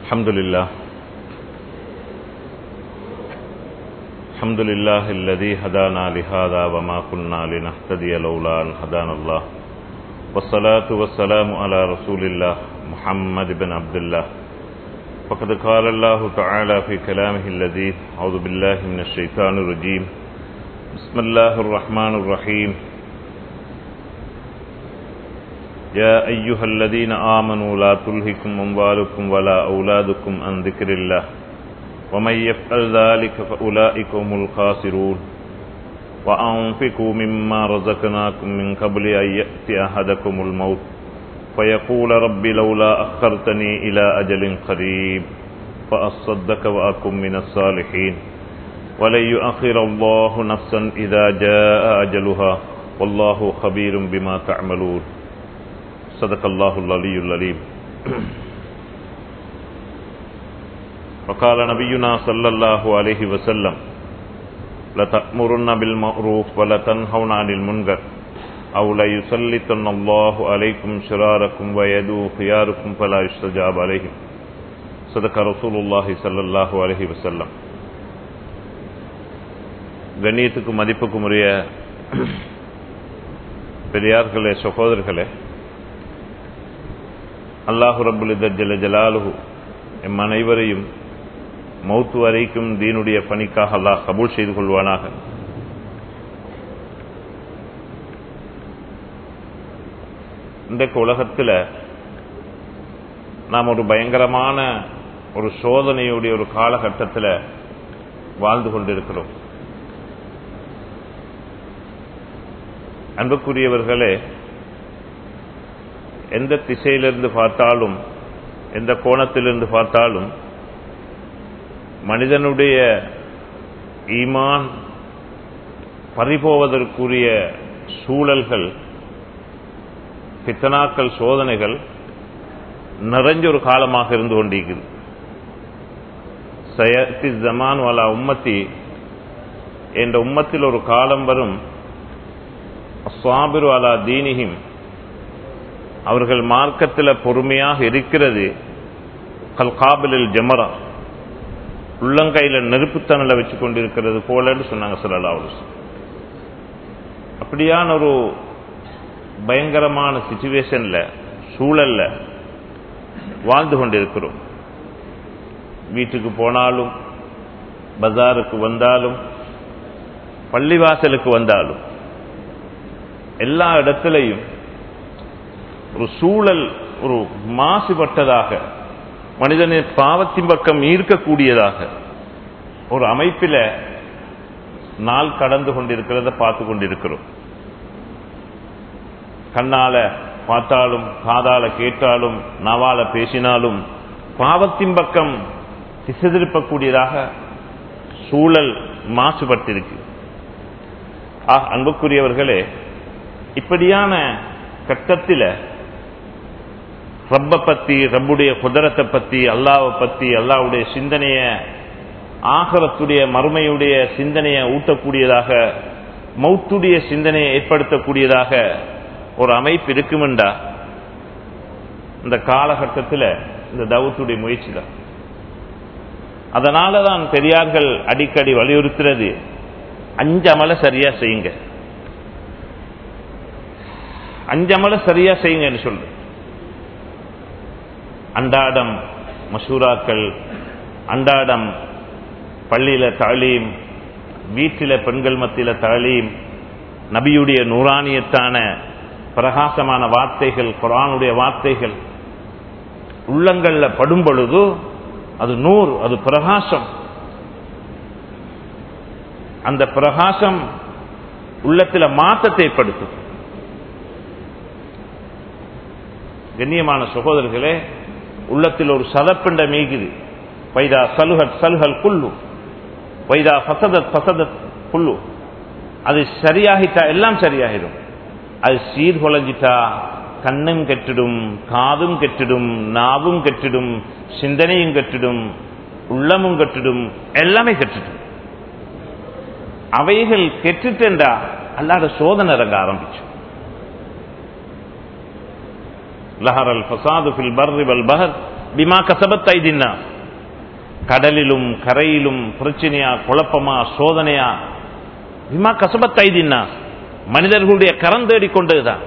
الحمد لله الحمد لله الذي هدانا لهذا وما كنا لنهتدي لولا أن هدانا الله والصلاة والسلام على رسول الله محمد بن عبد الله فقد قال الله تعالى في كلامه الذي أعوذ بالله من الشيطان الرجيم بسم الله الرحمن الرحيم يا أيها الذين آمنوا لا تلهكم أموالكم ولا أولادكم عن ذكر الله ومن يفعل ذلك فأولئك هم الخاسرون وأنفقوا مما رزقناكم من قبل أن يأتي أحدكم الموت فيقول رب لولا أخرتني إلى أجل قريب فأصدق وأكن من الصالحين ولن يؤخر الله نفسا إذا جاء أجلها والله خبير بما تعملون صدق الله العلي العليم وقال نبينا صلى الله عليه وسلم لتأمرن بالمعروف ولتنهون عن المنكر أو ليسلطن الله عليكم شراركم ويدو خياركم فلا يستجاب عليهم صدق رسول الله صلى الله عليه وسلم கண்ணியத்துக்கும் மதிப்புக்கும் உரிய பெரியார்களே சகோதரர்களே அல்லாஹு ரபுல் ஜல ஜலாலுஹு எம் அனைவரையும் மௌத்து வரைக்கும் தீனுடைய பணிக்காக அல்லாஹ் கபூல் செய்து கொள்வானாக இன்றைக்கு உலகத்தில் நாம் ஒரு பயங்கரமான ஒரு சோதனையுடைய ஒரு காலகட்டத்தில் வாழ்ந்து கொண்டிருக்கிறோம் அன்புக்குரியவர்களே எந்த திசையிலிருந்து பார்த்தாலும் எந்த கோணத்திலிருந்து பார்த்தாலும் மனிதனுடைய ஈமான் பறிபோவதற்குரிய சூழல்கள் பித்தனாக்கள் சோதனைகள் நிறைஞ்ச ஒரு காலமாக இருந்து கொண்டிருக்கிறது சயத்தி ஜமான் வாலா உம்மத்தி என்ற உம்மத்தில் ஒரு காலம் வரும் அஸ்வாபிரு அலா தீனிஹிம் அவர்கள் மார்க்கத்தில் பொறுமையாக இருக்கிறது கல்காபிலில் ஜமரா உள்ளங்கையில் நெருப்புத்தனலை வச்சு கொண்டிருக்கிறது போலன்னு சொன்னாங்க சொல்லலா அப்படியான ஒரு பயங்கரமான சுச்சுவேஷன்ல சூழல்ல வாழ்ந்து கொண்டிருக்கிறோம் வீட்டுக்கு போனாலும் பஜாருக்கு வந்தாலும் பள்ளிவாசலுக்கு வந்தாலும் எல்லா இடத்திலையும் ஒரு சூழல் ஒரு மாசுபட்டதாக மனிதனின் பாவத்தின் பக்கம் ஈர்க்கக்கூடியதாக ஒரு அமைப்பில் நாள் கடந்து கொண்டிருக்கிறத பார்த்து கொண்டிருக்கிறோம் கண்ணால பார்த்தாலும் காதால கேட்டாலும் நாவால பேசினாலும் பாவத்தின் பக்கம் திசைதிருப்பக்கூடியதாக சூழல் மாசுபட்டிருக்கு ஆஹ் அன்புக்குரியவர்களே இப்படியான கட்டத்தில் ரப்ப பத்தி ரப்புடைய குதிரத்தை பத்தி அல்லாவை பத்தி அல்லாவுடைய சிந்தனைய ஆகரத்துடைய மறுமையுடைய சிந்தனையை ஊட்டக்கூடியதாக மௌத்துடைய சிந்தனையை ஏற்படுத்தக்கூடியதாக ஒரு அமைப்பு இருக்குமெண்டா இந்த காலகட்டத்தில் இந்த தவத்துடைய முயற்சி தான் அதனால தான் பெரியார்கள் அடிக்கடி வலியுறுத்துறது அஞ்சமலை சரியா செய்யுங்க அஞ்சமலை சரியா செய்யுங்கன்னு சொல்லு அன்றாடம் மசூராக்கள் அன்றாடம் பள்ளியில தாலீம் வீட்டில பெண்கள் மத்தியில தாலீம் நபியுடைய நூறானியத்தான பிரகாசமான வார்த்தைகள் குரானுடைய வார்த்தைகள் உள்ளங்கள்ல படும் பொழுது அது நூறு அது பிரகாசம் அந்த பிரகாசம் உள்ளத்தில் மாற்றத்தை ஏற்படுத்தும் கண்ணியமான சகோதரர்களே உள்ளத்தில் ஒரு சதப்பிண்ட மீகுது வைதா சலுகத் சலுகல் குல்லு வைதா பசதத் பசதத் குல்லு அது சரியாகிட்டா எல்லாம் சரியாகிடும் அது சீர்குலைஞ்சிட்டா கண்ணும் கெட்டிடும் காதும் கெட்டிடும் நாவும் கெட்டிடும் சிந்தனையும் கெட்டிடும் உள்ளமும் கெட்டிடும் எல்லாமே கெட்டிடும் அவைகள் கெட்டுட்டா அல்லாத சோதனை இறங்க ஆரம்பிச்சு லஹர் அல் ஃபசாது ஃபில் பர்ரி வல் பஹர் பிமா கசபத் ஐதின்னா கடலிலும் கரையிலும் பிரச்சனையா குழப்பமா சோதனையா பிமா கசபத் ஐதின்னா மனிதர்களுடைய கரம் தேடிக்கொண்டதுதான்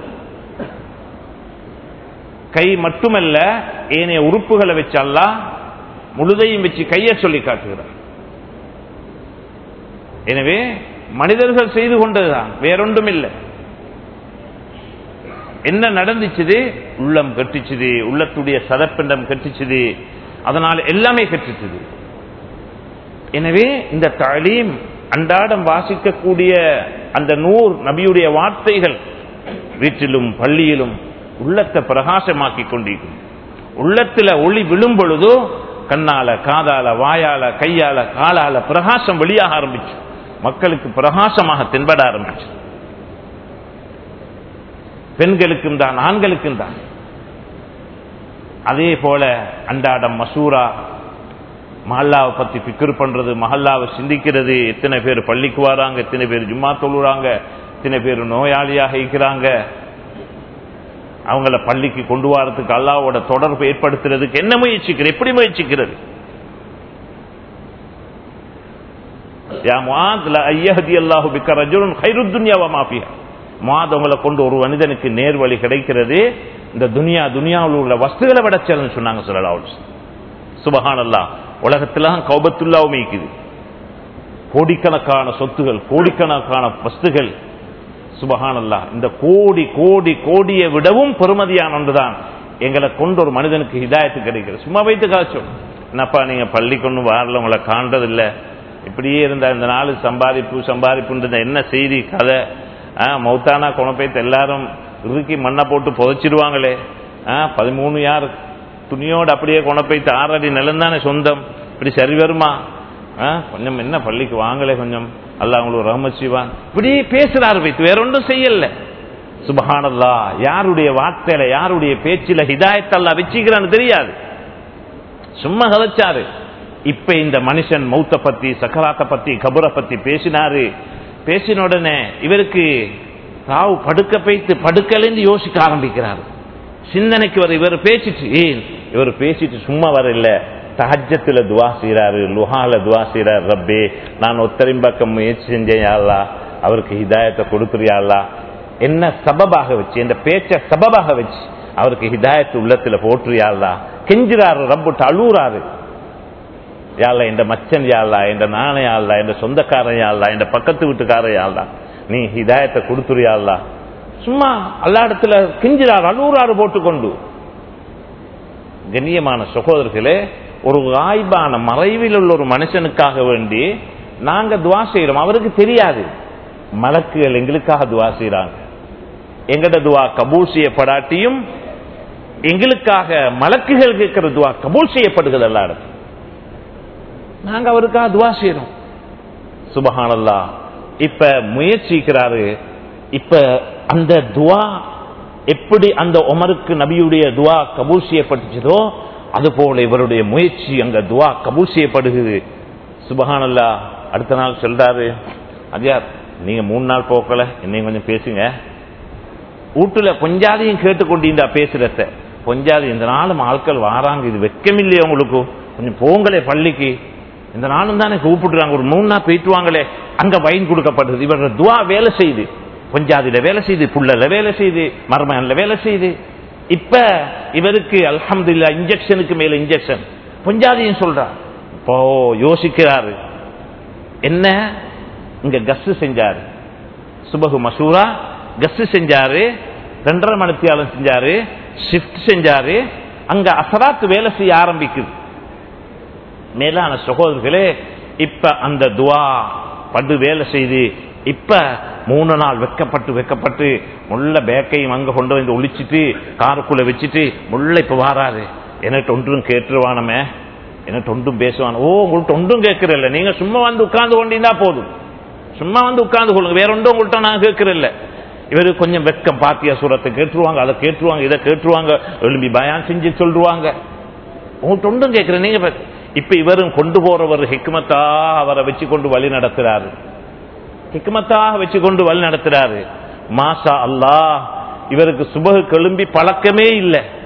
கை மட்டுமல்ல ஏனைய உறுப்புகளை வச்சு அல்லாஹ் முழுதையும் வச்சு கையை சொல்லி காட்டுகிறார் எனவே மனிதர்கள் செய்து கொண்டதுதான் வேறொன்றும் இல்லை என்ன நடந்துச்சுது உள்ளம் கட்டிச்சுது உள்ளத்துடைய சதப்பிண்டம் கட்டிச்சுது அதனால் எல்லாமே கட்டிச்சுது எனவே இந்த தாலீம் அன்றாடம் வாசிக்கக்கூடிய அந்த நூர் நபியுடைய வார்த்தைகள் வீட்டிலும் பள்ளியிலும் உள்ளத்தை பிரகாசமாக்கி கொண்டிருக்கும் உள்ளத்துல ஒளி விழும் பொழுதோ கண்ணால காதால வாயால கையால காலால பிரகாசம் வெளியாக ஆரம்பிச்சு மக்களுக்கு பிரகாசமாக தென்பட ஆரம்பிச்சு பெண்களுக்கும் தான் ஆண்களுக்கும் தான் அதே போல அன்றாடம் மசூரா மஹல்லாவை பத்தி பிக்கர் பண்றது மஹல்லாவை சிந்திக்கிறது எத்தனை பேர் பள்ளிக்கு வராங்க எத்தனை பேர் ஜும்மா தொழுறாங்க எத்தனை பேர் நோயாளியாக இருக்கிறாங்க அவங்கள பள்ளிக்கு கொண்டு வரதுக்கு அல்லாவோட தொடர்பு ஏற்படுத்துறதுக்கு என்ன முயற்சிக்கிறது எப்படி முயற்சிக்கிறது யா முஆத் லா அய்யஹதி அல்லாஹு பிக்க ரஜுலுன் கைருத் துன்யா வ மா ஃபிஹா முஆத் உங்களை கொண்டு ஒரு மனிதனுக்கு நேர் வழி கிடைக்கிறது இந்த துனியா துனியாவில் உள்ள வஸ்துகளை விட செல்லுன்னு சொன்னாங்க ஸல்லல்லாஹு அலைஹி வஸல்லம் சுபஹானல்லாஹ் உலகத்துல கௌபத்துல்லாவும் இருக்குது கோடிக்கணக்கான சொத்துகள் கோடிக்கணக்கான வஸ்துகள் சுபஹானல்லா இந்த கோடி கோடி கோடியை விடவும் பெருமதியான ஒன்றுதான் எங்களை கொண்டு ஒரு மனிதனுக்கு ஹிதாயத்து கிடைக்கிறது சும்மா வைத்து காய்ச்சோம் என்னப்பா நீங்க பள்ளி கொண்டு வரல உங்களை காண்றது இல்ல இப்படியே இருந்த இந்த நாள் சம்பாதிப்பு சம்பாதிப்புன்றது என்ன செய்தி கதை ஆ, மௌத்தானா குணப்பைத்து எல்லாரும் இறுக்கி மண்ணை போட்டு புதைச்சிடுவாங்களே ஆ, பதிமூணு யார் துணியோடு அப்படியே குணப்பைத்து ஆறடி நிலந்தானே சொந்தம் இப்படி சரி வருமா ஆ, கொஞ்சம் என்ன பள்ளிக்கு வாங்கலே கொஞ்சம் அல்லாஹ் உங்களுக்கு ரஹமத் செய்வான் இப்படி பேசுறாரு வைத்து வேற ஒன்றும் செய்யல சுபஹானல்லா யாருடைய வார்த்தையில யாருடைய பேச்சில ஹிதாயத் அல்லாஹ் வச்சுக்கிறான்னு தெரியாது சும்மா கதைச்சாரு இப்ப இந்த மனுஷன் மௌத்த பத்தி சக்கராத்த பத்தி கபரை பத்தி பேசினாரு பேசின உடனே இவருக்கு ராவு படுக்க பைத்து படுக்கலேந்து யோசிக்க ஆரம்பிக்கிறார் சிந்தனைக்கு வர இவர் பேசிட்டு ஏன் இவர் பேசிட்டு சும்மா வர இல்ல தஹஜத்துல துவா செய்யறாரு லுஹால துவா செய்யறாரு ரப்பே நான் ஒத்தரிம்பக்கம் முயற்சி செஞ்சேன் யா அல்லாஹ் அவருக்கு ஹிதாயத்தை கொடுக்குறியா அல்லாஹ் என்ன சபபாக வச்சு இந்த பேச்ச சபபாக வச்சு அவருக்கு ஹிதாயத்து உள்ளத்துல போற்றுயா அல்லாஹ் கெஞ்சுறாரு ரப்புட்டு அழுறாரு யாழ்லா என் மச்சன் யாழ்லா என் நானே யாழ்லா என் சொந்தக்காரன் யாழ்லா என் பக்கத்து வீட்டுக்காரன் யாழ்லா நீ ஹிதாயத்தை கொடுத்துறியாள்லா சும்மா அல்லா இடத்துல கிஞ்சிறார் அழுறாறு போட்டுக்கொண்டு கண்ணியமான சகோதரர்களே ஒரு ஆய்வான மறைவில் உள்ள ஒரு மனுஷனுக்காக வேண்டி நாங்க துவா செய்யறோம் அவருக்கு தெரியாது மலக்குகள் எங்களுக்காக துவா செய்யறாங்க எங்கட துவா கபூல் செய்யப்படாட்டியும் எங்களுக்காக மலக்குகள் கேட்கிற துவா கபூல் செய்யப்படுகிறது எல்லா இடத்துல நாங்க அவருக்காக துவா செய்யறோம் சுபஹானல்லா இப்ப முயற்சிக்கிறாரு இப்ப அந்த துவா எப்படி அந்த உமருக்கு நபியுடைய துவா கபூல் செய்யப்பட்டுச்சதோ அது போல இவருடைய முயற்சி அங்க துவா கபூல் செய்யப்படுகிறது சுபஹானல்லா அடுத்த நாள் சொல்றாரு அஜயார் நீங்க மூணு நாள் போக்கல என்னையும் கொஞ்சம் பேசுங்க வீட்டுல கொஞ்சாதையும் கேட்டுக்கொண்டீண்டா பேசுறத கொஞ்சாதி இந்த நாளும் ஆட்கள் வாராங்க இது வெக்கமில்லையே உங்களுக்கு கொஞ்சம் போங்களே பள்ளிக்கு இந்த நாளும் தானே கூப்பிடுறாங்க ஒரு மூணு நாள் போயிட்டு வாங்களே அங்க வைன் கொடுக்கப்படுது இவரோட துவா வேலை செய்யுது கொஞ்சாதில வேலை செய்யுது புள்ளல வேலை செய்யுது மர்மன்ல வேலை செய்யுது இப்ப இவருக்கு அல்ஹம்துல்லா இன்ஜெக்ஷனுக்கு மேல இன்ஜெக்ஷன் கொஞ்சாதியும் சொல்றா இப்போ யோசிக்கிறாரு என்ன இங்க கஸ் செஞ்சாரு சுபகு மசூரா கஸ் செஞ்சாரு ரெண்டரை மணித்தியாலம் செஞ்சாரு ஷிஃப்ட் செஞ்சாரு அங்க அசராத்து வேலை செய்ய ஆரம்பிக்குது மேலான சகோதரர்களே இப்ப அந்த துவா படு வேலை செய்து இப்ப மூணு நாள் வெக்கப்பட்டு வெக்கப்பட்டு முள்ள பேக்கையும் அங்க கொண்டு வந்து ஒழிச்சிட்டு காருக்குள்ள வச்சுட்டு முள்ள இப்ப வாராரு எனக்கு ஒன்றும் கேட்டுருவானமே எனக்கு ஒன்றும் பேசுவான் ஓ உங்கள்ட்ட ஒன்றும் கேட்கறதில்ல நீங்க சும்மா வந்து உட்கார்ந்து கொண்டீங்கன்னா போதும் சும்மா வந்து உட்கார்ந்து கொள்ளுங்க வேற ஒன்றும் உங்கள்ட்ட நான் கேட்கறதில்ல இவரு கொஞ்சம் வெக்கம் பாத்தியா சூரத்தை கேட்டுருவாங்க அதை கேட்டுருவாங்க இதை கேட்டுருவாங்க எழும்பி பயான் செஞ்சு சொல்லுவாங்க உங்கள்ட்ட ஒன்றும் கேட்கிறேன் நீங்க ப- இப்ப இவரும் கொண்டு போறவர் ஹிக்மத்தா அவரை வச்சு கொண்டு வழி நடத்துறாரு ஹிக்மத்தாக வச்சு கொண்டு வழி நடத்துறாரு மாஷா அல்லாஹ் இவருக்கு சுபகு கெளும்பி பழக்கமே இல்லை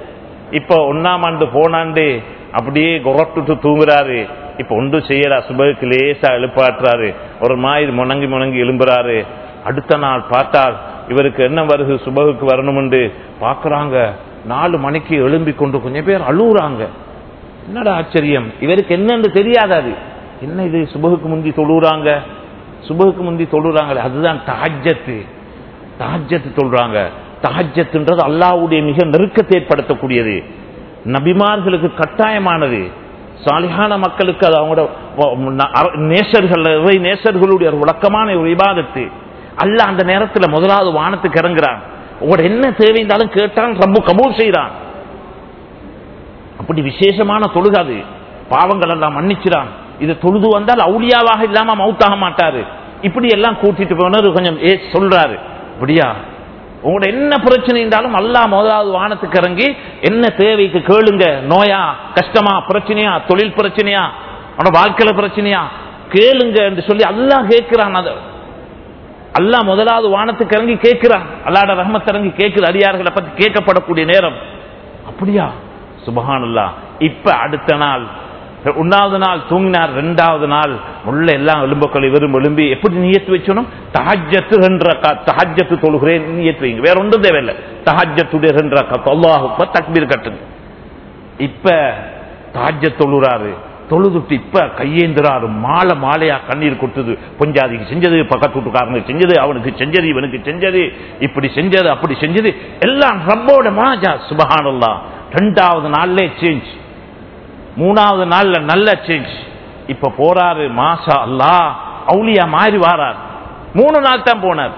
இப்ப ஒன்னாம் ஆண்டு போனாண்டு அப்படியே குரட்டுட்டு தூங்குறாரு இப்ப ஒன்று செய்யறா சுபகுக்கு லேசா எழுப்பாட்டுறாரு ஒரு மாதிரி முணங்கி முணங்கி எழும்புறாரு அடுத்த நாள் பார்த்தால் இவருக்கு என்ன வருது சுபகுக்கு வரணும்னு பாக்குறாங்க நாலு மணிக்கு எழும்பி கொண்டு கொஞ்சம் பேர் அழுகுறாங்க என்னடா ஆச்சரியம் இவருக்கு என்னன்னு தெரியாது அது என்ன இது சுபகுக்கு முந்தி தொழுறாங்க சுபகுக்கு முந்தி தொழுறாங்களே அதுதான் தாஜ்ஜத்து தாஜ்ஜத்து சொல்றாங்க தாஜ்ஜத்துன்றது அல்லாவுடைய மிக நெருக்கத்தை ஏற்படுத்தக்கூடியது நபிமார்களுக்கு கட்டாயமானது சாலிகான மக்களுக்கு அது அவங்களோட நேசர்கள் இறை நேசர்களுடைய ஒரு விளக்கமான ஒரு விவாதத்து அல்ல அந்த நேரத்தில் முதலாவது வானத்துக்கு இறங்குறான் உங்களோட என்ன தேவை இருந்தாலும் கேட்டான் ரப்பு கபூல் செய்யறான் அப்படி விசேஷமான தொழுகாது பாவங்கள் எல்லாம் மன்னிச்சிடான் இது தொழுது வந்தால் அவுளியாவாக இல்லாம மவுத்தாக மாட்டாரு இப்படி எல்லாம் கூட்டிட்டு போனது கொஞ்சம் ஏ சொல்றாரு அப்படியா உங்களோட என்ன பிரச்சனை இருந்தாலும் அல்லா முதலாவது வானத்துக்கு இறங்கி என்ன தேவைக்கு கேளுங்க நோயா கஷ்டமா பிரச்சனையா தொழில் பிரச்சனையா உன்னோட வாழ்க்கையில பிரச்சனையா கேளுங்க என்று சொல்லி அல்லாஹ் கேட்கிறான் அதை அல்லாஹ் முதலாவது வானத்துக்கு இறங்கி கேட்கிறான் அல்லாட ரஹமத் இறங்கி கேட்குது அடியார்களை பத்தி கேட்கப்படக்கூடிய நேரம் அப்படியா சுபஹானல்லா இப்ப அடுத்த நாள் ஒன்னாவது நாள் தூங்கினார் ரெண்டாவது நாள் உள்ள எல்லாம் எலும்புக்கள் இவரும் எழும்பி எப்படி நியத்து வச்சணும் தஹஜத்து ரெண்டு தஹஜத்து தொழுகிறேன் நியத்து வைங்க வேற ஒன்றும் தேவையில்லை தஹஜத்துடைய ரெண்டு ரக்கா அல்லாஹ் தக்பீர் கட்டுங்க இப்ப தஹஜ தொழுறாரு தொழுதுட்டு இப்ப கையேந்திராரு மாலை மாலையா கண்ணீர் கொட்டுது பொஞ்சாதிக்கு செஞ்சது பக்கத்து வீட்டுக்காரனுக்கு செஞ்சது அவனுக்கு செஞ்சது இவனுக்கு செஞ்சது இப்படி செஞ்சது அப்படி செஞ்சது எல்லாம் ரப்போட மாஜா சுபஹானல்லா ரெண்டாவது நாள்லே சேஞ்ச் மூணாவது நாள்ல நல்ல சேஞ்ச் இப்ப போறாரு மாசா அல்லா அவுளியா மாறி வாரார் மூணு நாள் தான் போனார்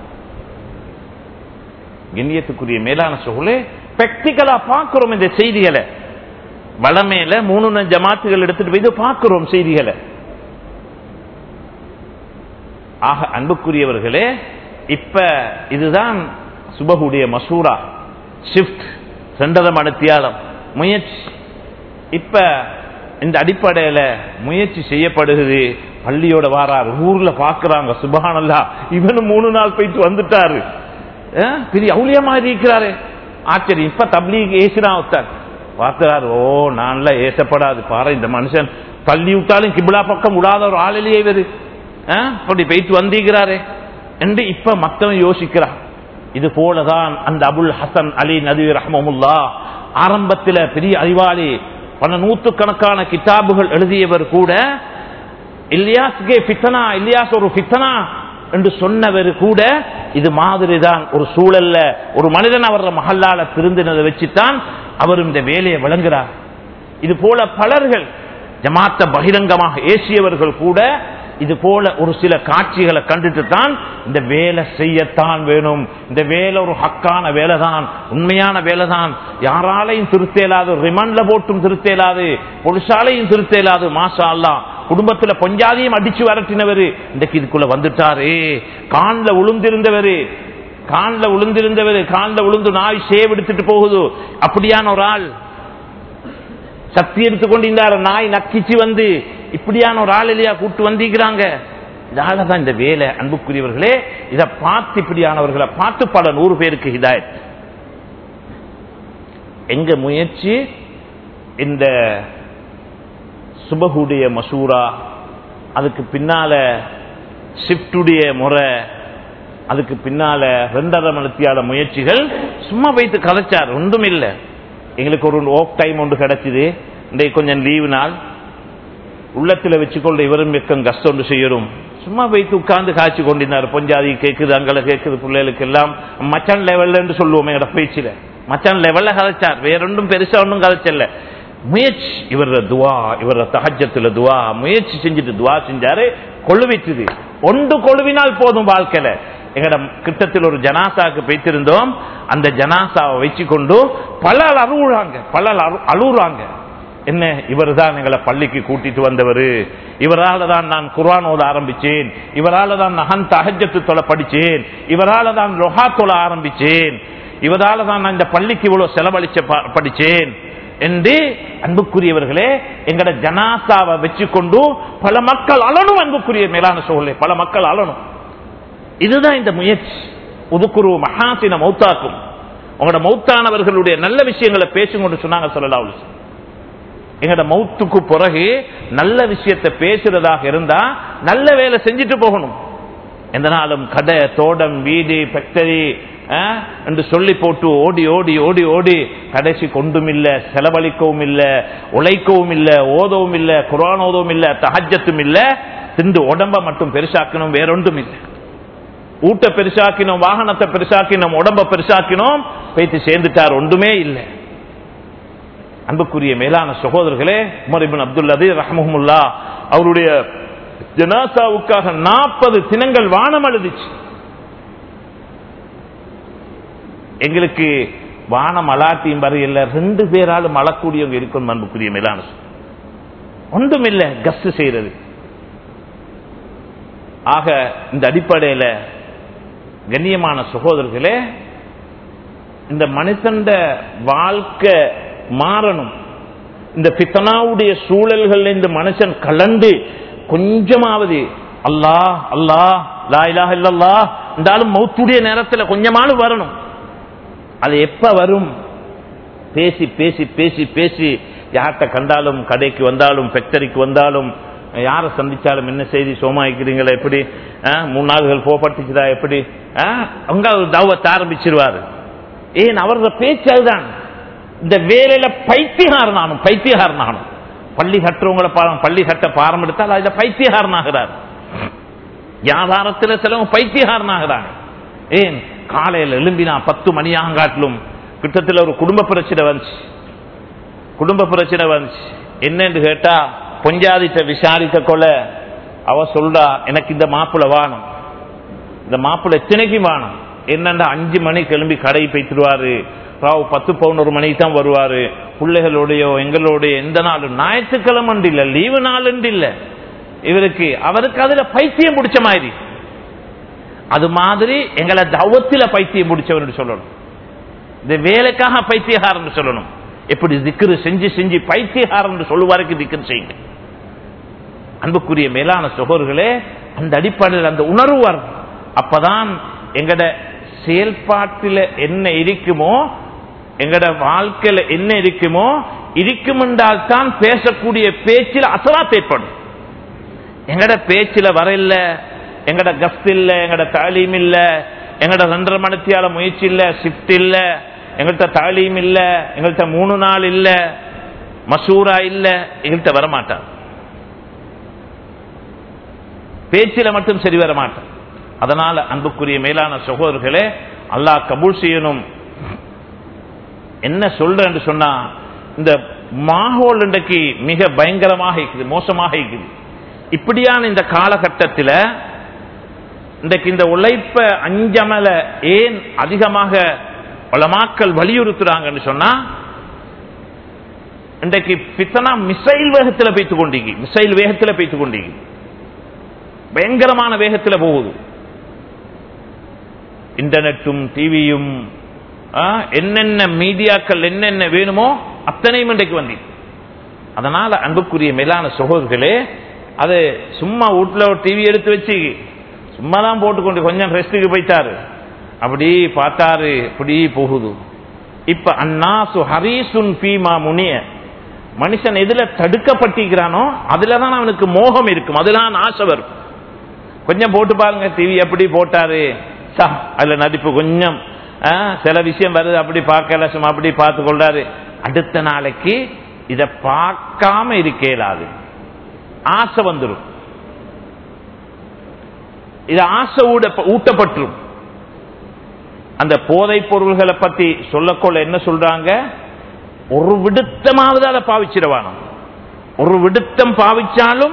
கண்ணியத்துக்குரிய மேலான சோழே பிராக்டிக்கலா பார்க்கிறோம் இந்த செய்திகளை வளமேல மூணு ஜமாத்துகள் எடுத்துட்டு போய் பார்க்கிறோம் செய்திகளை ஆக அன்புக்குரியவர்களே இப்ப இதுதான் சுபகுடைய மசூரா ஷிப்ட் சென்றத மனத்தியாலம் முயற்சி இப்ப இந்த அடிப்படையில முயற்சி செய்யப்படுகிறது பள்ளியோட வாரார் ஊர்ல பாக்குறாங்க சுபஹானல்லா இவனும் மூணு நாள் போயிட்டு வந்துட்டாரு பெரிய அவுளியா மாதிரி இருக்கிறாரு ஆச்சரியம் இப்ப தப்லீக் ஏசுறான் ஒருத்தர் பார்க்கிறார் ஓ நான்ல ஏசப்படாது பாரு இந்த மனுஷன் தள்ளி விட்டாலும் கிபிலா பக்கம் விடாத ஒரு ஆளிலேயே இவரு அப்படி போயிட்டு வந்திருக்கிறாரே என்று இப்ப மத்தவன் யோசிக்கிறான் இது போலதான் அந்த அபுல் ஹசன் அலி நதி ரஹமுல்லா ஆரம்பத்தில் பெரிய அறிவாளி பல நூற்றுக்கணக்கான கிதாபுகள் எழுதியவர் கூட இல்லியாஸ்கே பித்தனா இல்லியாஸ் ஒரு பித்தனா என்று சொன்னவர் கூட இது மாதிரி தான் ஒரு சூழல்ல ஒரு மனிதன் அவர மகல்லால திருந்தினதை வச்சுத்தான் அவர் இந்த வேலையை வழங்குகிறார் இது போல பலர்கள் ஜமாத்த பகிரங்கமாக ஏசியவர்கள் கூட இது போல ஒரு சில காட்சிகளை கண்டுட்டு தான் இந்த வேலை செய்யத்தான் வேணும் இந்த வேலை ஒரு ஹக்கான வேலை தான் உண்மையான வேலை தான் யாராலையும் திருத்த இயலாது ரிமண்ட்ல போட்டும் திருத்த இயலாது பொலிசாலையும் திருத்த இயலாது மாசா அல்லா குடும்பத்துல பொஞ்சாதியும் அடிச்சு வரட்டினவரு இன்றைக்கு இதுக்குள்ள வந்துட்டாரு காண்ல உளுந்திருந்தவரு காண்ல உளுந்திருந்தவரு காண்ல உளுந்து நாய் சேவ் எடுத்துட்டு போகுது அப்படியான ஒரு ஆள் சக்தி எடுத்துக்கொண்டிருந்தார் நாய் நக்கிச்சு வந்து இப்படியான ஒரு ஆள் இல்லையா கூட்டு வந்திருக்கிறாங்க இதாலதான் இந்த வேலை அன்புக்குரியவர்களே இதை பார்த்து இப்படியானவர்களை பார்த்து பல நூறு பேருக்கு ஹிதாயத் எங்க முயற்சி இந்த சுபகுடைய மசூரா அதுக்கு பின்னால ஷிப்டுடைய முறை அதுக்கு பின்னால ரெண்டரை மணித்தியால முயற்சிகள் சும்மா வைத்து கதைச்சார் ஒன்றும் இல்லை எங்களுக்கு ஒரு ஓஃப் டைம் ஒன்று கிடைச்சிது இன்றைக்கு கொஞ்சம் லீவு நாள் உள்ளத்தில் வச்சுக்கொள்ள இவரும் வெக்கம் கஷ்டம் ஒன்று செய்யணும் சும்மா வைத்து உட்கார்ந்து காய்ச்சி கொண்டிருந்தார் பொஞ்சாதி கேட்குது அங்கே கேட்குது பிள்ளைகளுக்கு எல்லாம் மச்சான் லெவல்ல சொல்லுவோம் எங்களோட பேச்சில் மச்சான் லெவல்ல கதைச்சார் வேற ஒன்றும் பெருசா ஒன்றும் கதைச்சல முயற்சி இவர துவா இவர தகஜத்துல துவா முயற்சி செஞ்சுட்டு துவா செஞ்சாரு கொழுவிச்சுது ஒன்று கொழுவினால் போதும் வாழ்க்கையில எங்கட கிட்டத்தில் ஒரு ஜனாசாக்கு வைத்திருந்தோம் அந்த ஜனாசாவை வச்சு கொண்டு பல அழுகுறாங்க பல அழுகுறாங்க என்ன இவர் தான் எங்களை பள்ளிக்கு கூட்டிட்டு வந்தவர் இவரால தான் நான் குர்ஆன் ஓத ஆரம்பிச்சேன் இவரால தான் நகன் தஹஜத்து தொலை படிச்சேன் இவரால தான் லொஹா தொலை ஆரம்பிச்சேன் இவரால தான் நான் இந்த பள்ளிக்கு இவ்வளவு செலவழிச்ச ப- படிச்சேன் என்று அன்புக்குரியவர்களே எங்கட ஜனாசாவை வச்சுக்கொண்டு பல மக்கள் அழணும் அன்புக்குரிய மேலான சூழலை பல மக்கள் அழணும் இதுதான் இந்த முயற்சி உதுக்குரு மகாசின மௌத்தாக்கும் உங்களோட மௌத்தானவர்களுடைய நல்ல விஷயங்களை பேசுங்கன்னு சொன்னாங்க சொல்லலாம் எங்கட மௌத்துக்கு பிறகு நல்ல விஷயத்தை பேசுறதாக இருந்தா நல்ல வேலை செஞ்சுட்டு போகணும் எந்த நாளும் கடை தோட்டம் வீடு ஃபேக்டரி என்று சொல்லி போட்டு ஓடி ஓடி ஓடி ஓடி கடைசி கொண்டும் இல்ல செலவழிக்கவும் இல்ல உழைக்கவும் இல்ல ஓதவும் இல்ல குரான் ஓதவும் இல்ல தஹஜத்தும் இல்ல திண்டு உடம்ப மட்டும் பெருசாக்கணும் வேறொன்றும் இல்லை ஊட்ட பெருசாக்கினோம் வாகனத்தை பெருசாக்கினோம் உடம்ப பெருசாக்கினோம் பேச்சு சேர்ந்துட்டார் ஒன்றுமே இல்லை அன்புக்குரிய மேலான சகோதரர்களே உமர் அப்துல் அதி ரஹமுல்லா அவருடைய ஜனாசாவுக்காக நாற்பது தினங்கள் வானம் அழுதுச்சு எங்களுக்கு வானம் அலாட்டியும் வரையில்ல ரெண்டு பேராலும் அழக்கூடியவங்க இருக்கும் அன்புக்குரிய மேலான ஒன்றும் இல்லை கஸ்ட் செய்யறது ஆக இந்த அடிப்படையில கண்ணியமான சகோதரர்களே இந்த மனுஷண்ட வாழ்க்கை மாறணும் இந்த பித்தனாவுடைய சூழல்கள் இந்த மனுஷன் கலந்து கொஞ்சமாவது அல்லாஹ் அல்லாஹ் லா இலாஹ இல்லல்லா இருந்தாலும் மௌத்துடைய நேரத்தில் கொஞ்சமாலும் வரணும் அது எப்ப வரும் பேசி பேசி பேசி பேசி யார்கிட்ட கண்டாலும் கடைக்கு வந்தாலும் ஃபேக்டரிக்கு வந்தாலும் யாரை சந்திச்சாலும் என்ன செய்தி சோமாய்க்கிறீங்களா எப்படி மூணு நாள்கள் போப்பட்டுச்சுதா எப்படி அவங்க தாவத்தை ஆரம்பிச்சிருவாரு ஏன் அவரது பேச்சு அதுதான் இந்த வேலையில பைத்தியகாரன் நானும் பைத்தியகாரன் நானும் பள்ளி கட்டுறவங்களை பள்ளி கட்ட பாரம் எடுத்தால் அதுல பைத்தியகாரன் ஆகிறார் வியாபாரத்தில் சிலவங்க பைத்தியகாரன் ஆகிறாங்க ஏன் காலையில் எழும்பினா பத்து மணியாங்காட்டிலும் கிட்டத்தில் ஒரு குடும்ப பிரச்சனை வந்துச்சு குடும்ப பிரச்சனை வந்துச்சு என்னன்னு கேட்டா பொஞ்சாதிட்ட விசாரித்த கொள்ள அவ சொல்றா எனக்கு இந்த மாப்பிள்ள வாணும் இந்த மாப்பிள்ள எத்தனைக்கு வாணும் என்னண்டா அஞ்சு மணி கிளம்பி கடை போய்த்துருவாரு ராவு பத்து பதினோரு மணிக்கு தான் வருவாரு பிள்ளைகளோடையோ எங்களோடைய எந்த நாளும் ஞாயிற்றுக்கிழமை இல்ல லீவு நாள் இல்ல இவருக்கு அவருக்கு அதுல பைத்தியம் பிடிச்ச மாதிரி அது மாதிரி எங்களை தவத்தில பைத்தியம் பிடிச்சவர் சொல்லணும் இந்த வேலைக்காக பைத்தியகாரன் சொல்லணும் எப்படி திக்ரு செஞ்சு செஞ்சு பைத்தியகாரன் சொல்லுவாருக்கு திக்ரு செய்யுங்க அன்புக்குரிய மேலான சகோதர்களே அந்த அடிப்படையில் அந்த உணர்வு வரும் அப்பதான் எங்கட செயல்பாட்டில் என்ன இருக்குமோ எங்கட வாழ்க்கையில என்ன இருக்குமோ இருக்கும் என்றால் தான் பேசக்கூடிய பேச்சில் அசலாத் ஏற்படும் எங்கட பேச்சில வர இல்ல எங்கட கஸ்ட் இல்ல எங்கட தாலீம் இல்ல எங்கட ரெண்டரை மணித்தியால முயற்சி இல்ல ஷிப்ட் இல்ல எங்கள்கிட்ட தாலீம் இல்ல எங்கள்கிட்ட மூணு நாள் இல்ல மசூரா இல்ல எங்கள்கிட்ட வரமாட்டான் பேச்சில மட்டும் சரி வர மாட்டான் அதனால அன்புக்குரிய மேலான சகோதரர்களே அல்லாஹ் கபூல் செய்யணும் என்ன சொல்றேன்னு சொன்னா இந்த மாஹோல் இன்றைக்கு மிக பயங்கரமாக இருக்குது மோசமாக இருக்குது இப்படியான இந்த காலகட்டத்தில் இன்றைக்கு இந்த உழைப்ப அஞ்சமல ஏன் அதிகமாக உலமாக்கள் வலியுறுத்துறாங்கன்னு சொன்னா இன்றைக்கு பித்தனா மிசைல் வேகத்தில் போய்த்து கொண்டீங்க மிசைல் வேகத்தில் போய்த்து கொண்டீங்க பயங்கரமான வேகத்தில் போகுது இன்டர்நெட்டும் டிவியும் என்னென்ன மீடியாக்கள் என்னென்ன வேணுமோ அத்தனையும் இன்றைக்கு வந்தி அதனால அன்புக்குரிய மேலான சகோதரர்களே அது சும்மா வீட்டுல ஒரு டிவி எடுத்து வச்சு சும்மா தான் போட்டுக்கொண்டு கொஞ்சம் ரெஸ்ட்டுக்கு போயிட்டாரு அப்படி பார்த்தாரு இப்படி போகுது இப்ப அன்னாசு ஹரீசுன் பீமா முனிய மனுஷன் எதுல தடுக்கப்பட்டிருக்கிறானோ அதுலதான் அவனுக்கு மோகம் இருக்கும் அதுதான் ஆசை வரும் கொஞ்சம் போட்டு பாருங்க டிவி எப்படி போட்டாரு சா அதுல நடிப்பு கொஞ்சம் சில விஷயம் வருது அப்படி பார்க்கல சும்மா அப்படி பார்த்து கொள்றாரு அடுத்த நாளைக்கு இத பார்க்காம இருக்கலாது ஆசை வந்துடும் இது ஆசை ஊட்டப்பட்டுரும் அந்த போதை பொருள்களை பத்தி சொல்லக்கொள்ள என்ன சொல்றாங்க ஒரு விடுத்தமாவது அதை பாவிச்சிடவானோ ஒரு விடுத்தம் பாவிச்சாலும்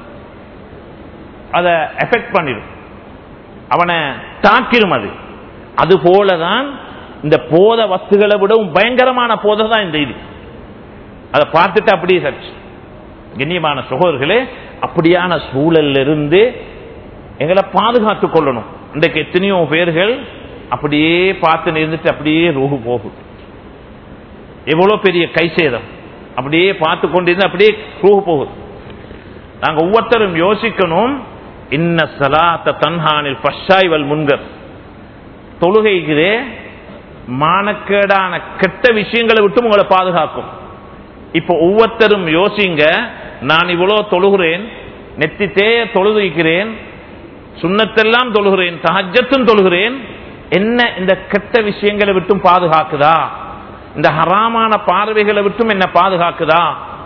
அதை எஃபெக்ட் பண்ணிடும் அவனை தாக்கிடும் அது அது போலதான் இந்த போத வஸ்துகளை விடவும் பயங்கரமான போதை தான் இந்த இது அதை பார்த்துட்டு அப்படியே சர்ச் கண்ணியமான சகோதரர்களே அப்படியான சூழல்ல இருந்து எங்களை பாதுகாத்துக் கொள்ளணும் இன்றைக்கு எத்தனையோ பேர்கள் அப்படியே பார்த்து இருந்துட்டு அப்படியே ரூஹு போகும் எவ்வளவு பெரிய கை சேதம் அப்படியே பார்த்து கொண்டிருந்து அப்படியே ரூஹு போகுது நாங்க ஒவ்வொருத்தரும் யோசிக்கணும் இன்ன சலாத்த தன்ஹானில் பஷாய் வல் முன்கர் தொழுகைக்குதே மானக்கேடான கெட்ட விஷயங்களை விட்டு உங்களை பாதுகாக்கும் இப்ப ஒவ்வொருத்தரும் யோசிங்க நான் இவ்வளவு தொழுகிறேன் நெத்தி தேய தொழுகிறேன் சுண்ணத்தெல்லாம் தொழுகிறேன் தஹஜத்தும் தொழுகிறேன் என்ன இந்த கெட்ட விஷயங்களை விட்டும் பாதுகாக்குதா இந்த ஹராமான பார்வைகளை விட்டும் என்ன பாதுகாக்குதா